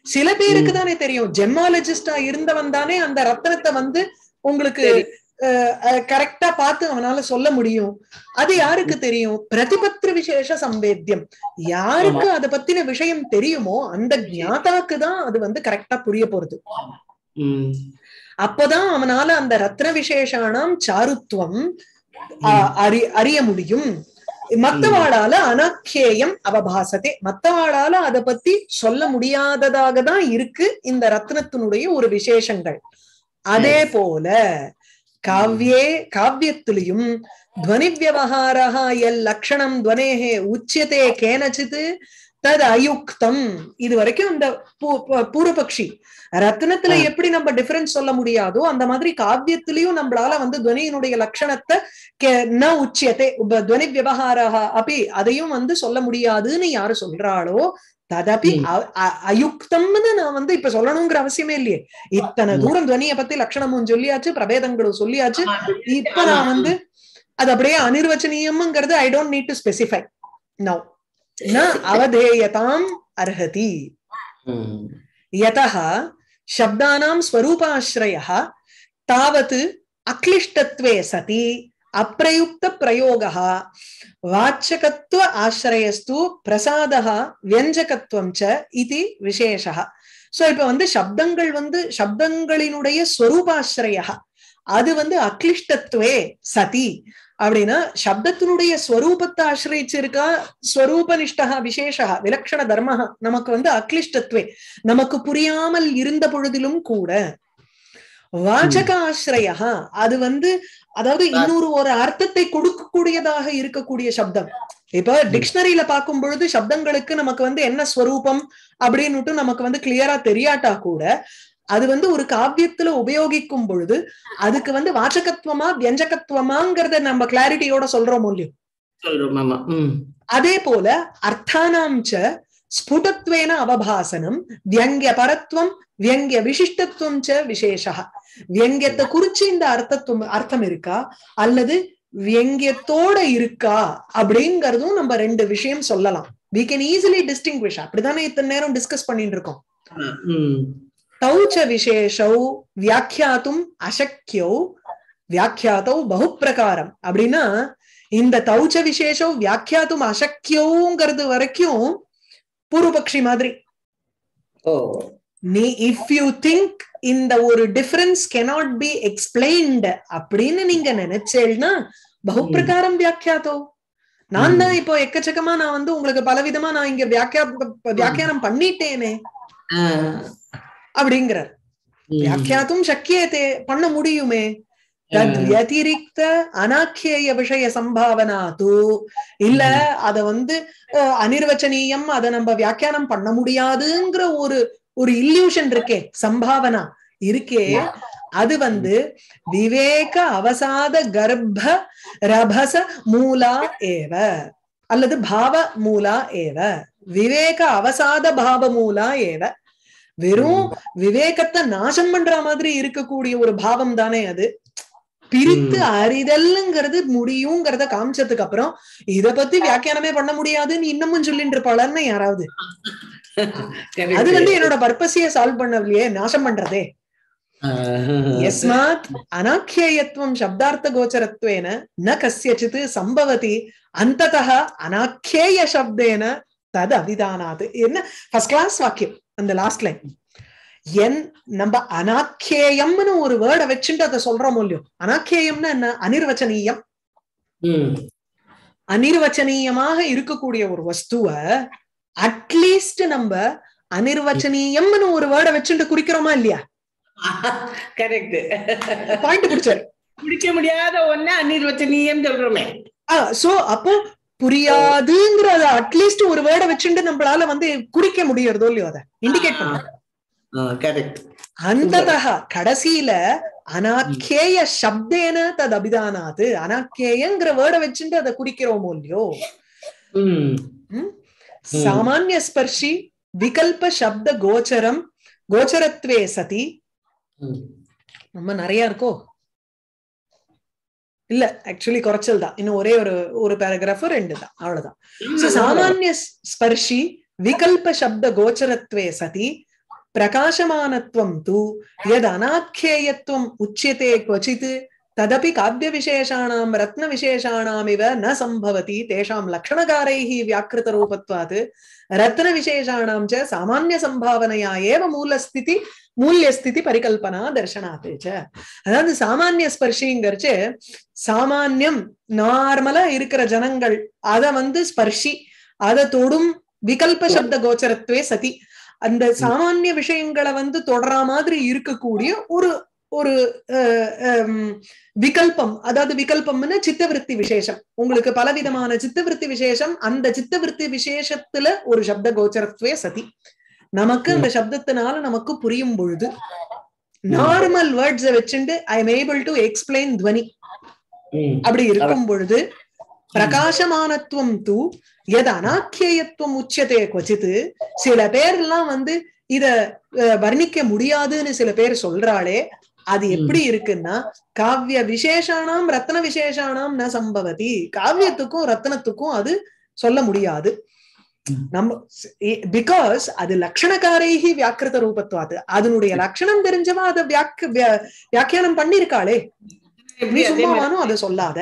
சில பேருக்கு தானே தெரியும் ஜெமாலஜிஸ்டா இருந்தவன் தானே அந்த ரத்னத்தை வந்து உங்களுக்கு சரி. கரெக்டா பார்த்து அவனால சொல்ல முடியும் அது யாருக்கு தெரியும் பிரதிபத்திர விசேஷ சம்பேத்தியம் யாருக்கு அதை பத்தின விஷயம் தெரியுமோ அந்த ஞாதாக்கு தான் அது வந்து கரெக்டா புரிய போறது ம். அப்பதான் அவனால அந்த ரத்ன விசேஷானாம் சாருத்துவம் ஆ, அறி அறிய முடியும் மத்தவாளால அனாக்கியேயம் அவபாசத்தை மத்தவாளால அதை பத்தி சொல்ல முடியாததாக தான் இருக்கு இந்த ரத்னத்தினுடைய ஒரு விசேஷங்கள் அதே போல காவ்யே காவியத்திலையும் துவனி வியவஹாரா எல் லக்ஷணம் துவனேஹே உச்சியதே கேனச்சித் தது அயுக்தம் இது வரைக்கும் இந்த பூ- பூ- பூர்வபக்ஷி ரத்னத்துல ஆ. எப்படி நம்ம டிஃபரன்ஸ் சொல்ல முடியாதோ அந்த மாதிரி காவியத்திலயும் நம்மளால வந்து துவனியினுடைய லட்சணத்தை கே- ந உச்சியத்தை உப- துவனி விவகாரா அப்படி அதையும் வந்து சொல்ல முடியாதுன்னு யாரு சொல்றாளோ ததபி ம். அ- அ- அயுக்தம்னு நான் வந்து இப்ப சொல்லணுங்கிற அவசியமே இல்லையே இத்தனை ம். தூரம் துவனிய பத்தி லட்சணமும் சொல்லியாச்சு பிரபேதங்களும் சொல்லியாச்சு இப்ப ஆமா. நான் வந்து அது அப்படியே அனிர்வச்சனீயம்ங்கிறது I don't need to specify no ந அவதேயதாம் அர்ஹதி ம். यतः शब्दानां स्वरूपाश्रयः तावत् अक्लिष्टत्वे सति अप्रयुक्तप्रयोगः वाच्यकत्व आश्रयस्तु प्रसादः व्यञ्जकत्वं च इति विशेषः சோ இப்ப வந்து சப்தங்கள் வந்து சப்தங்களினுடைய ஸ்வரூபாசிரய அது வந்து அக்லிஷ்டத்துவே சதி அப்படின்னா சப்தத்தினுடைய ஸ்வரூபத்தை ஆசிரியிருக்கா ஸ்வரூபனிஷ்டா விசேஷா விலக்ஷண தர்ம நமக்கு வந்து அக்லிஷ்டத்துவே நமக்கு புரியாமல் இருந்த பொழுதிலும் கூட வாச்சக ஆசிரயா அது வந்து அதாவது இன்னொரு ஒரு அர்த்தத்தை கொடுக்கக்கூடியதாக இருக்கக்கூடிய சப்தம் இப்ப டிக்ஷனரியில பார்க்கும் பொழுது சப்தங்களுக்கு நமக்கு வந்து என்ன ஸ்வரூபம் அப்படின்னுட்டு நமக்கு வந்து கிளியரா தெரியாட்டா கூட அது வந்து ஒரு காவியத்துல உபயோகிக்கும் பொழுது அதுக்கு வந்து வாச்சகத்துவமா வியஞ்சகத்துவமாங்கிறத நம்ம கிளாரிட்டியோட சொல்றோம் இல்லையோ சொல்றோம் ஆமா ம். அதே போல அர்த்தானாம் ச ஸ்புடத்வேன அவபாசனம் வியங்கிய பரத்வம் வியங்கிய விசிஷ்டத்துவம் ச விசேஷா வியங்கியத்தை குறிச்சு இந்த அர்த்தத்துவம் அர்த்தம் இருக்கா அல்லது வியங்கியத்தோட இருக்கா அப்படிங்கறதும் நம்ம ரெண்டு விஷயம் சொல்லலாம் we can easily distinguish அப்படிதானே இத்தனை நேரம் டிஸ்கஸ் பண்ணிட்டு இருக்கோம் ஆமா. ம். தௌ ச விசேஷௌ வியாக்கியாத்தும் அசக்கியௌ வியாக்கியாத்தௌ பகுப்பிரகாரம் அப்படின்னா இந்த தௌச்ச விசேஷம் வியாக்கியாத்தும் அசக்கியௌங்கிறது வரைக்கும் பூர்வபக்ஷி மாதிரி ஓ நீ இஃப் யூ திங்க் இந்த ஒரு டிஃபரன்ஸ் கெனாட் பி எக்ஸ்பிளைன்டு அப்படின்னு நீங்க நினைச்சேன்னா பகுப்பிரகாரம் வியாக்கியாத்தோ நான் தான் இப்போ எக்கச்சக்கமா நான் வந்து உங்களுக்கு பலவிதமா நான் இங்க வியாக்கியா வியாக்கியானம் பண்ணிட்டேனே ஆ. அப்படிங்கிறார் ம். வியாக்கியாத்தும் சக்கியத்தே பண்ண முடியுமே தத் வத்திரிக்த அனாக்கிய விஷய சம்பாவனா தூ இல்ல அத வந்து அஹ், அனிர்வச்சனீயம் அத நம்ம வியாக்கியானம் பண்ண முடியாதுங்கிற ஒரு ஒரு இல்யூஷன் இருக்கே சம்பாவனா இருக்கே அது வந்து விவேக அவசாத கர்ப்ப ரபச மூலா ஏவ அல்லது பாவ மூலா ஏவ விவேக அவசாத பாவ மூலா ஏவ வெறும் விவேகத்தை நாசம் பண்ற மாதிரி இருக்கக்கூடிய ஒரு பாவம் தானே அது பிரித்து அறிதல்ங்கிறது முடியுங்கிறத காமிச்சதுக்கு அப்புறம் இத பத்தி வியாக்கியானமே பண்ண முடியாதுன்னு இன்னமும் சொல்லிட்டு இருப்பாளன்னு யாராவது Correct. அது வந்து என்னோட பர்பஸையே சால்வ் பண்ணலையே நாசம் பண்றதே ஆ. யஸ்மாத் அனாக்கியயத்துவம் சப்தார்த்த கோச்சரத்வேன ந கஸ்யச்சித் சம்பவதி அந்ததः அனாக்கியேய சப்தேன தது அவிதானாது என்ன ஃபர்ஸ்ட் கிளாஸ் வாக்கியம் அந்த லாஸ்ட் லைன் என் நம்ம அனாக்கியேயம்னு ஒரு வேர்டை வச்சுட்டு அதை சொல்றோம் இல்லையோ அனாக்கியேயம்னா என்ன அனிர்வச்சனீயம் ம். அனிர்வச்சனீயமாக இருக்கக்கூடிய ஒரு வஸ்துவ அட்லீஸ்ட் நம்ம அனிர்வச்சனீயம்னு ஒரு வேர்டை வச்சுட்டு குறிக்கிறோமா இல்லையா கரெக்ட் பாயிண்ட் பிடிச்சாரு குடிக்க முடியாத ஒண்ணு அநிர்வச்சனீயம் சொல்றோமே சோ அப்போ புரியாதுங்கிறத அட்லீஸ்ட் ஒரு வேர்டை வச்சுட்டு நம்மளால வந்து குறிக்க முடியறதோ இல்லையோ அதை இண்டிகேட் பண்ண கரெக்ட் அந்ததா கடைசியில அனாக்கேய சப்தேன தது அபிதானாது அனாக்கேயங்கிற வேர்டை வச்சுட்டு அதை குறிக்கிறோமோ இல்லையோ ம் சாமானிய ஸ்பர்ஷி விகல்ப சப்த கோச்சரம் கோச்சரத்வே சதி ம். ரொம்ப நிறைய இருக்கோ இல்ல ஆக்சுவலி குறைச்சல் தான் இன்னும் ஒரே ஒரு ஒரு பேராகிராஃப் ரெண்டு தான் அவ்வளவுதான் So, சாமானிய ஸ்பர்ஷி விகல்ப சப்த கோச்சரத்வே சதி பிரகாசமானத்வம் தூ யத் அநாख्येयत्वम् உச்சியதே क्वचित् तदपि काव्यविशेषाणां रत्नविशेषाणामिव न सम्भवति तेषां लक्षणकारैः व्याकृतरूपत्वात् रत्नविशेषाणां च सामान्यसम्भावनया एव मूलस्थिति மூல்யஸ்திதி பரிகல்பனா தர்சனாத்து அதாவது சாமானிய ஸ்பர்ஷிங்கிறச்சு சாமானியம் நார்மலா இருக்கிற ஜனங்கள் அத வந்து ஸ்பர்ஷி அதை தொடும் விகல்ப சப்த கோச்சரத்துவே சதி அந்த சாமானிய விஷயங்களை வந்து தொடர மாதிரி இருக்கக்கூடிய ஒரு ஒரு விகல்பம் அதாவது விகல்பம்னு சித்தவிருத்தி விசேஷம் உங்களுக்கு பலவிதமான சித்தவிருத்தி விசேஷம் அந்த சித்தவிருத்தி விசேஷத்துல ஒரு சப்த கோச்சரத்துவே சதி நமக்கு அந்த சப்தத்தினால நமக்கு புரியும் பொழுது நார்மல் வேர்ட்ஸ வச்சுட்டு I am able to explain துவனி அப்படி இருக்கும் பொழுது பிரகாசமானத்துவம் தூ எது அனாக்கியத்துவம் உச்சதே கொச்சித்து சில பேர் எல்லாம் வந்து இத வர்ணிக்க முடியாதுன்னு சில பேர் சொல்றாளே அது எப்படி இருக்குன்னா காவிய விசேஷானாம் ரத்ன விசேஷானாம் ந சம்பவதி காவியத்துக்கும் ரத்னத்துக்கும் அது சொல்ல முடியாது நம்ம பிகாஸ் அது லட்சணக்காரைகி வியாக்கிருத ரூபத்துவாது அதனுடைய லட்சணம் தெரிஞ்சவா அதை வியாக்க வியாக்கியானம் பண்ணிருக்காளே நீ சும்மாவானும் அதை சொல்லாத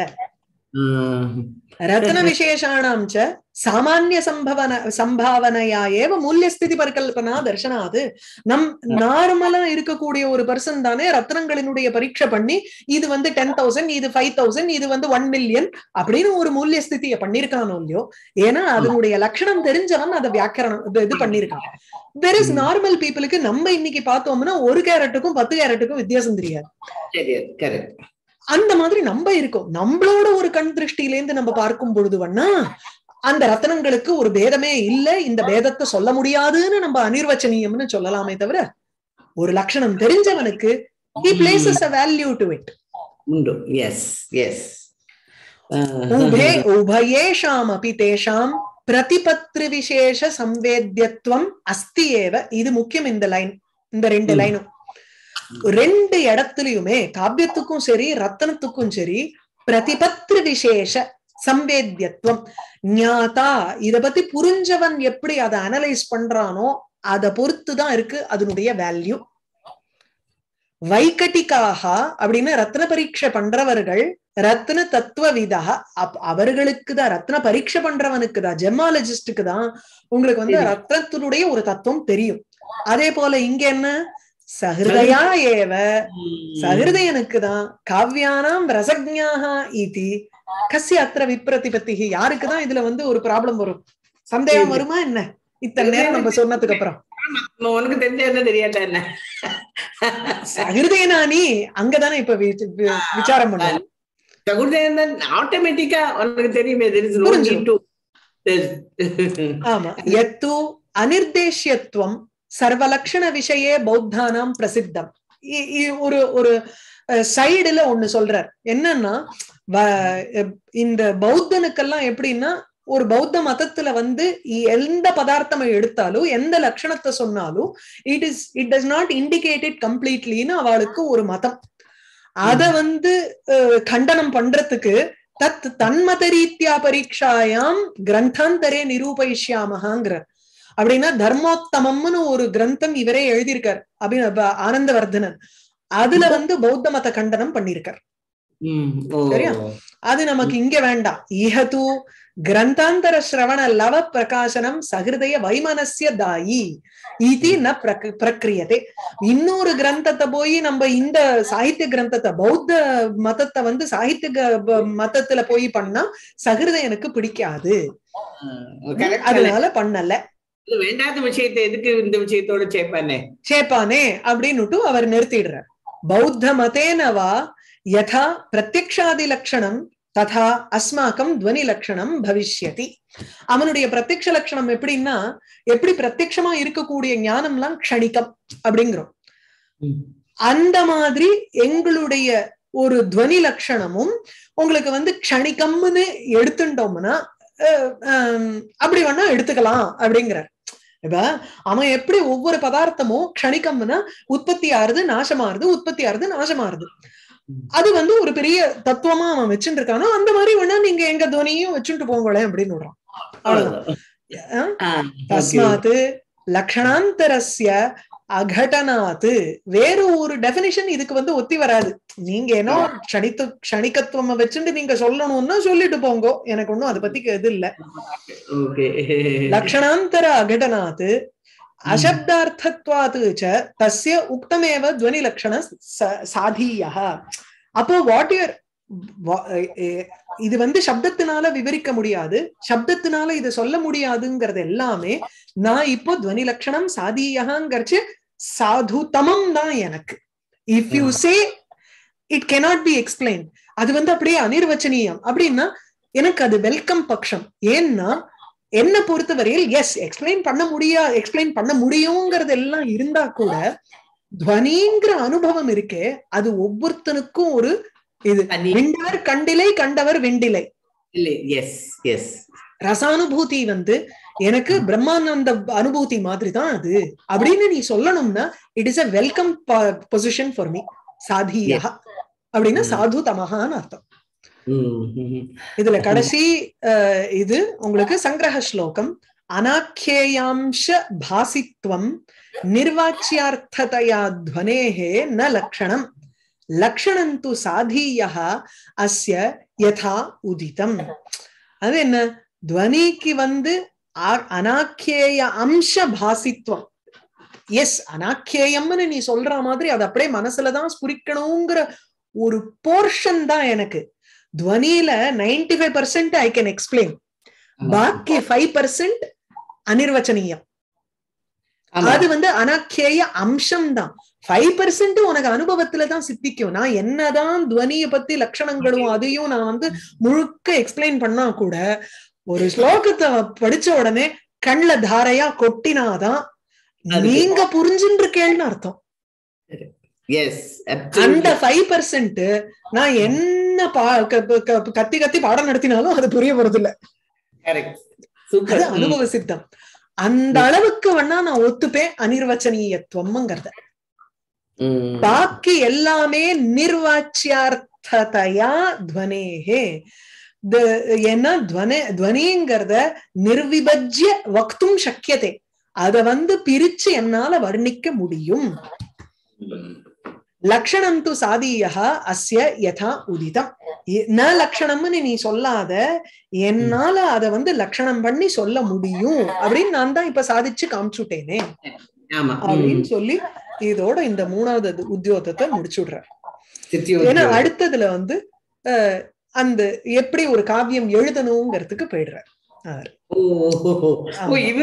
ரத்ன விசேஷாணாம் ச சாமானிய சம்பவன சம்பாவனையா ஏவ மூல்யஸ்திதி பரிகல்பனா தர்சனாது நம் நார்மலா இருக்கக்கூடிய ஒரு பர்சன் தானே ரத்னங்களினுடைய பரீட்சை பண்ணி இது வந்து டென் தௌசண்ட் இது ஃபைவ் தௌசண்ட் இது வந்து ஒன் மில்லியன் அப்படின்னு ஒரு மூல்ய ஸ்திதியை பண்ணிருக்கானோ இல்லையோ ஏன்னா அதனுடைய லட்சணம் தெரிஞ்சவன் அதை வியாக்கரணம் இது பண்ணிருக்கான் வேற இஸ் நார்மல் பீப்புளுக்கு நம்ம இன்னைக்கு பார்த்தோம்னா ஒரு கேரட்டுக்கும் பத்து கேரட்டுக்கும் வித்தியாசம் தெரியாது அந்த மாதிரி நம்ம இருக்கோம் நம்மளோட ஒரு கண் திருஷ்டியிலேருந்து நம்ம பார்க்கும் பொழுது வேணா அந்த ரத்தனங்களுக்கு ஒரு பேதமே இல்ல இந்த பேதத்தை சொல்ல முடியாதுன்னு நம்ம அனிர்வச்சனீயம்னு சொல்லலாமே தவிர ஒரு லட்சணம் தெரிஞ்சவனுக்கு he places a value to it உண்டு எஸ் எஸ் உபே உபயேஷாம் அபி தேஷாம் பிரதிபத்ரு விசேஷ சம்வேத்தியத்துவம் அஸ்தி ஏவ இது முக்கியம் இந்த லைன் இந்த ரெண்டு லைனும் ரெண்டு இடத்துலயுமே காவியத்துக்கும் சரி ரத்தனத்துக்கும் சரி பிரதிபத்ரு விசேஷ சம்வேத்தியத்துவம் ஞாதா இத பத்தி புரிஞ்சவன் எப்படி அதை அனலைஸ் பண்றானோ அதை பொறுத்துதான் இருக்கு அதனுடைய வேல்யூ வைகட்டிக்காக அப்படின்னு ரத்ன பரீட்சை பண்றவர்கள் ரத்ன தத்துவ விதா அவர்களுக்கு தான் ரத்ன பரீட்சை பண்றவனுக்கு தான் ஜெமாலஜிஸ்டுக்கு தான் உங்களுக்கு வந்து ரத்னத்தினுடைய ஒரு தத்துவம் தெரியும் அதே போல இங்க என்ன சஹிருதயா ஏவ சஹிருதயனுக்கு தான் காவியானாம் ரசஜ்ஞாக இதி கசிய அத்திர விப்ரதிபத்தி யாருக்கு தான் இதுல வந்து ஒரு ப்ராப்ளம் வரும் சந்தேகம் வருமா என்ன இத்தனை நேரம் நம்ம சொன்னதுக்கு அப்புறம் உனக்கு தெரிஞ்ச என்ன தெரியாத என்ன சகிருதயனானி அங்கதானே இப்ப விசாரம் பண்ண சகுர்தயன் ஆட்டோமேட்டிக்கா உனக்கு தெரியுமே தெரிஞ்சு ஆமா எத்து அனிர்தேஷ்யத்துவம் சர்வலக்ஷண விஷயே பௌத்தானாம் பிரசித்தம் ஒரு ஒரு சைடுல ஒண்ணு சொல்றார் என்னன்னா இந்த பௌத்தனுக்கெல்லாம் எப்படின்னா ஒரு பௌத்த மதத்துல வந்து எந்த பதார்த்தம் எடுத்தாலும் எந்த லட்சணத்தை சொன்னாலும் it is it does not indicated கம்ப்ளீட்லின்னு அவளுக்கு ஒரு மதம் அத வந்து கண்டனம் பண்றதுக்கு தத் தன்மத ரீத்தியா பரீட்சாயாம் கிரந்தாந்தரே நிரூபயிஷ்யாமகாங்கிற அப்படின்னா தர்மோத்தமம்னு ஒரு கிரந்தம் இவரே எழுதியிருக்கார் அப்படின்னு ஆனந்தவர்தனன் அதுல வந்து பௌத்த மத கண்டனம் பண்ணிருக்கார் சரியா அது நமக்கு இங்க வேண்டாம் இஹது கிரந்தாந்தர சிரவண லவ பிரகாசனம் சகிருதய வைமனசிய தாயி இது ந பிரக்கிரியதே இன்னொரு கிரந்தத்தை போய் நம்ம இந்த சாகித்ய கிரந்தத்தை பௌத்த மதத்தை வந்து சாகித்ய மதத்துல போய் பண்ணா சகிருதயனுக்கு பிடிக்காது அதனால பண்ணல வேண்டாத விஷயத்தை எதுக்கு இந்த விஷயத்தோட சேப்பானே சேப்பானே அப்படின்னுட்டு அவர் நிறுத்திடுறார் பௌத்த மதேனவா யதா பிரத்யக்ஷாதி லட்சணம் ததா அஸ்மாக்கம் துவனி லட்சணம் பவிஷ்யதி அவனுடைய பிரத்யக்ஷ லட்சணம் எப்படின்னா எப்படி பிரத்யக்ஷமா இருக்கக்கூடிய ஞானம்லாம் க்ஷணிக்கம் அப்படிங்கிறோம் அந்த மாதிரி எங்களுடைய ஒரு துவனி லட்சணமும் உங்களுக்கு வந்து க்ஷணிக்கம்னு எடுத்துட்டோம்னா அப்படி வேணா எடுத்துக்கலாம் அப்படிங்கிறார் இப்ப அவன் எப்படி ஒவ்வொரு பதார்த்தமும் க்ஷணிக்கம்னா உற்பத்தி ஆறுது நாசமாறுது உற்பத்தி ஆறுது நாசமாறுது அது வந்து ஒரு பெரிய தத்துவமா அவன் வச்சுட்டு இருக்கானோ அந்த மாதிரி வேணா நீங்க எங்க துவனியும் வச்சுட்டு போங்களேன் அப்படின்னு விடுறான் அவ்வளவுதான் தஸ்மாத் லக்ஷணாந்தரஸ்ய அகடனாத்து வேற ஒரு டெபினிஷன் இதுக்கு வந்து ஒத்தி வராது நீங்க ஏன்னோ க்ஷணித்து க்ஷணிகத்துவம் வச்சுட்டு நீங்க சொல்லணும்னா சொல்லிட்டு போங்க எனக்கு ஒண்ணும் அதை பத்தி இது இல்ல ஓகே லக்ஷணாந்தர அகடனாத் அசப்தார்த்தத்வாத் ச தஸ்ய உக்தமேவ துவனி லக்ஷண ச- சாதீயः அப்போ வாட் யூர் இது வந்து சப்தத்தினால விவரிக்க முடியாது சப்தத்தினால இது சொல்ல முடியாதுங்கிறது எல்லாமே நான் இப்போ துவனி லட்சணம் சாதீயகாங்கிறச்சு சாதுதமம் தான் எனக்கு if you say it cannot be explain அது வந்து அப்படியே அனிர்வச்சனீயம் அப்படின்னா எனக்கு அது வெல்கம் பட்சம் ஏன்னா என்ன பொறுத்தவரையில் எஸ் எக்ஸ்பிளைன் பண்ண முடியா எக்ஸ்பிளைன் பண்ண முடியுங்கிறது எல்லாம் இருந்தா கூட துவனிங்கிற அனுபவம் இருக்கே அது ஒவ்வொருத்தனுக்கும் ஒரு இது தனி விண்டார் கண்டிலை கண்டவர் வெண்டிலை இல்லை எஸ் எஸ் ரசானுபூதி வந்து எனக்கு பிரம்மானந்த அனுபூதி மாதிரி தான் அது அப்படின்னு நீ சொல்லணும்னா it is a welcome position for me சாதியா அப்படின்னா Mm. சாது தமகான்னு அர்த்தம் இதுல கடைசி அஹ், இது உங்களுக்கு சங்கிரக ஸ்லோகம் அனாக்கியேயாம்ச பாசித்வம் நிர்வாச்சியார்த்ததையா துவனேஹே ந லக்ஷணம் லக்ஷணம் து சாதீயः அஸ்ய யதா உதிதம் அது என்ன துவனிக்கு வந்து ஆ- அனாக்கியேய அம்ச பாசித்வம் எஸ் அனாக்கியேயம்னு நீ சொல்ற மாதிரி அது அப்படியே மனசுலதான் ஸ்புரிக்கணுங்கிற ஒரு போர்ஷன் தான் எனக்கு துவனியில ninety five percent I can explain பாக்கி ஃபைவ் பர்சன்ட் அனிர்வச்சனீயம் அது வந்து அனாக்கியேய அம்சம் தான் ஃபைவ் பர்சன்ட் உனக்கு அனுபவத்துல தான் சித்திக்கும் நான் என்னதான் துவனிய பத்தி லட்சணங்களும் அதையும் நான் வந்து முழுக்க எக்ஸ்பிளைன் பண்ணா கூட ஒரு ஸ்லோகத்தை படிச்ச உடனே கண்ல தாரையா கொட்டினாதான் அது- நீங்க புரிஞ்சுட்டு இருக்கேன்னு அர்த்தம் எஸ் அந்த ஃபைவ் பர்சன்ட் நான் என்ன பா க- க- கத்தி கத்தி பாடம் நடத்தினாலும் அது புரிய போறது இல்ல கரெக்ட் அது சூப்பர் அனுபவ சித்தம் அந்த அளவுக்கு வேணா நான் ஒத்துப்பேன் அனிர்வச்சனீயத்துவம்ங்கிறத பாக்கி எல்லாமே நிர்வாச்சியார்த்ததையா துவனேஹே த- ஏன்னா துவனே துவனிங்கிறத நிர்விபஜ்ய வக்தும் சக்கியதே அத வந்து பிரிச்சு என்னால வர்ணிக்க முடியும் லக்ஷணம் து சாதீயா அஸ்ய யதா உதிதம் இ- ந லக்ஷணம்னு நீ சொல்லாத என்னால அத வந்து லக்ஷணம் பண்ணி சொல்ல முடியும் அப்படின்னு நான் தான் இப்ப சாதிச்சு காமிச்சுட்டேனே ஆமா அப்படின்னு சொல்லி இதோட இந்த மூணாவது இது உத்தியோகத்தை முடிச்சுடுறேன் சித்தியோத்தியோகம். ஏன்னா அடுத்ததுல வந்து அஹ், அந்த எப்படி ஒரு காவியம் எழுதணுங்கிறதுக்கு போயிடுறார் ஓ ஓ, ஓ, ஓ. ஓ, இது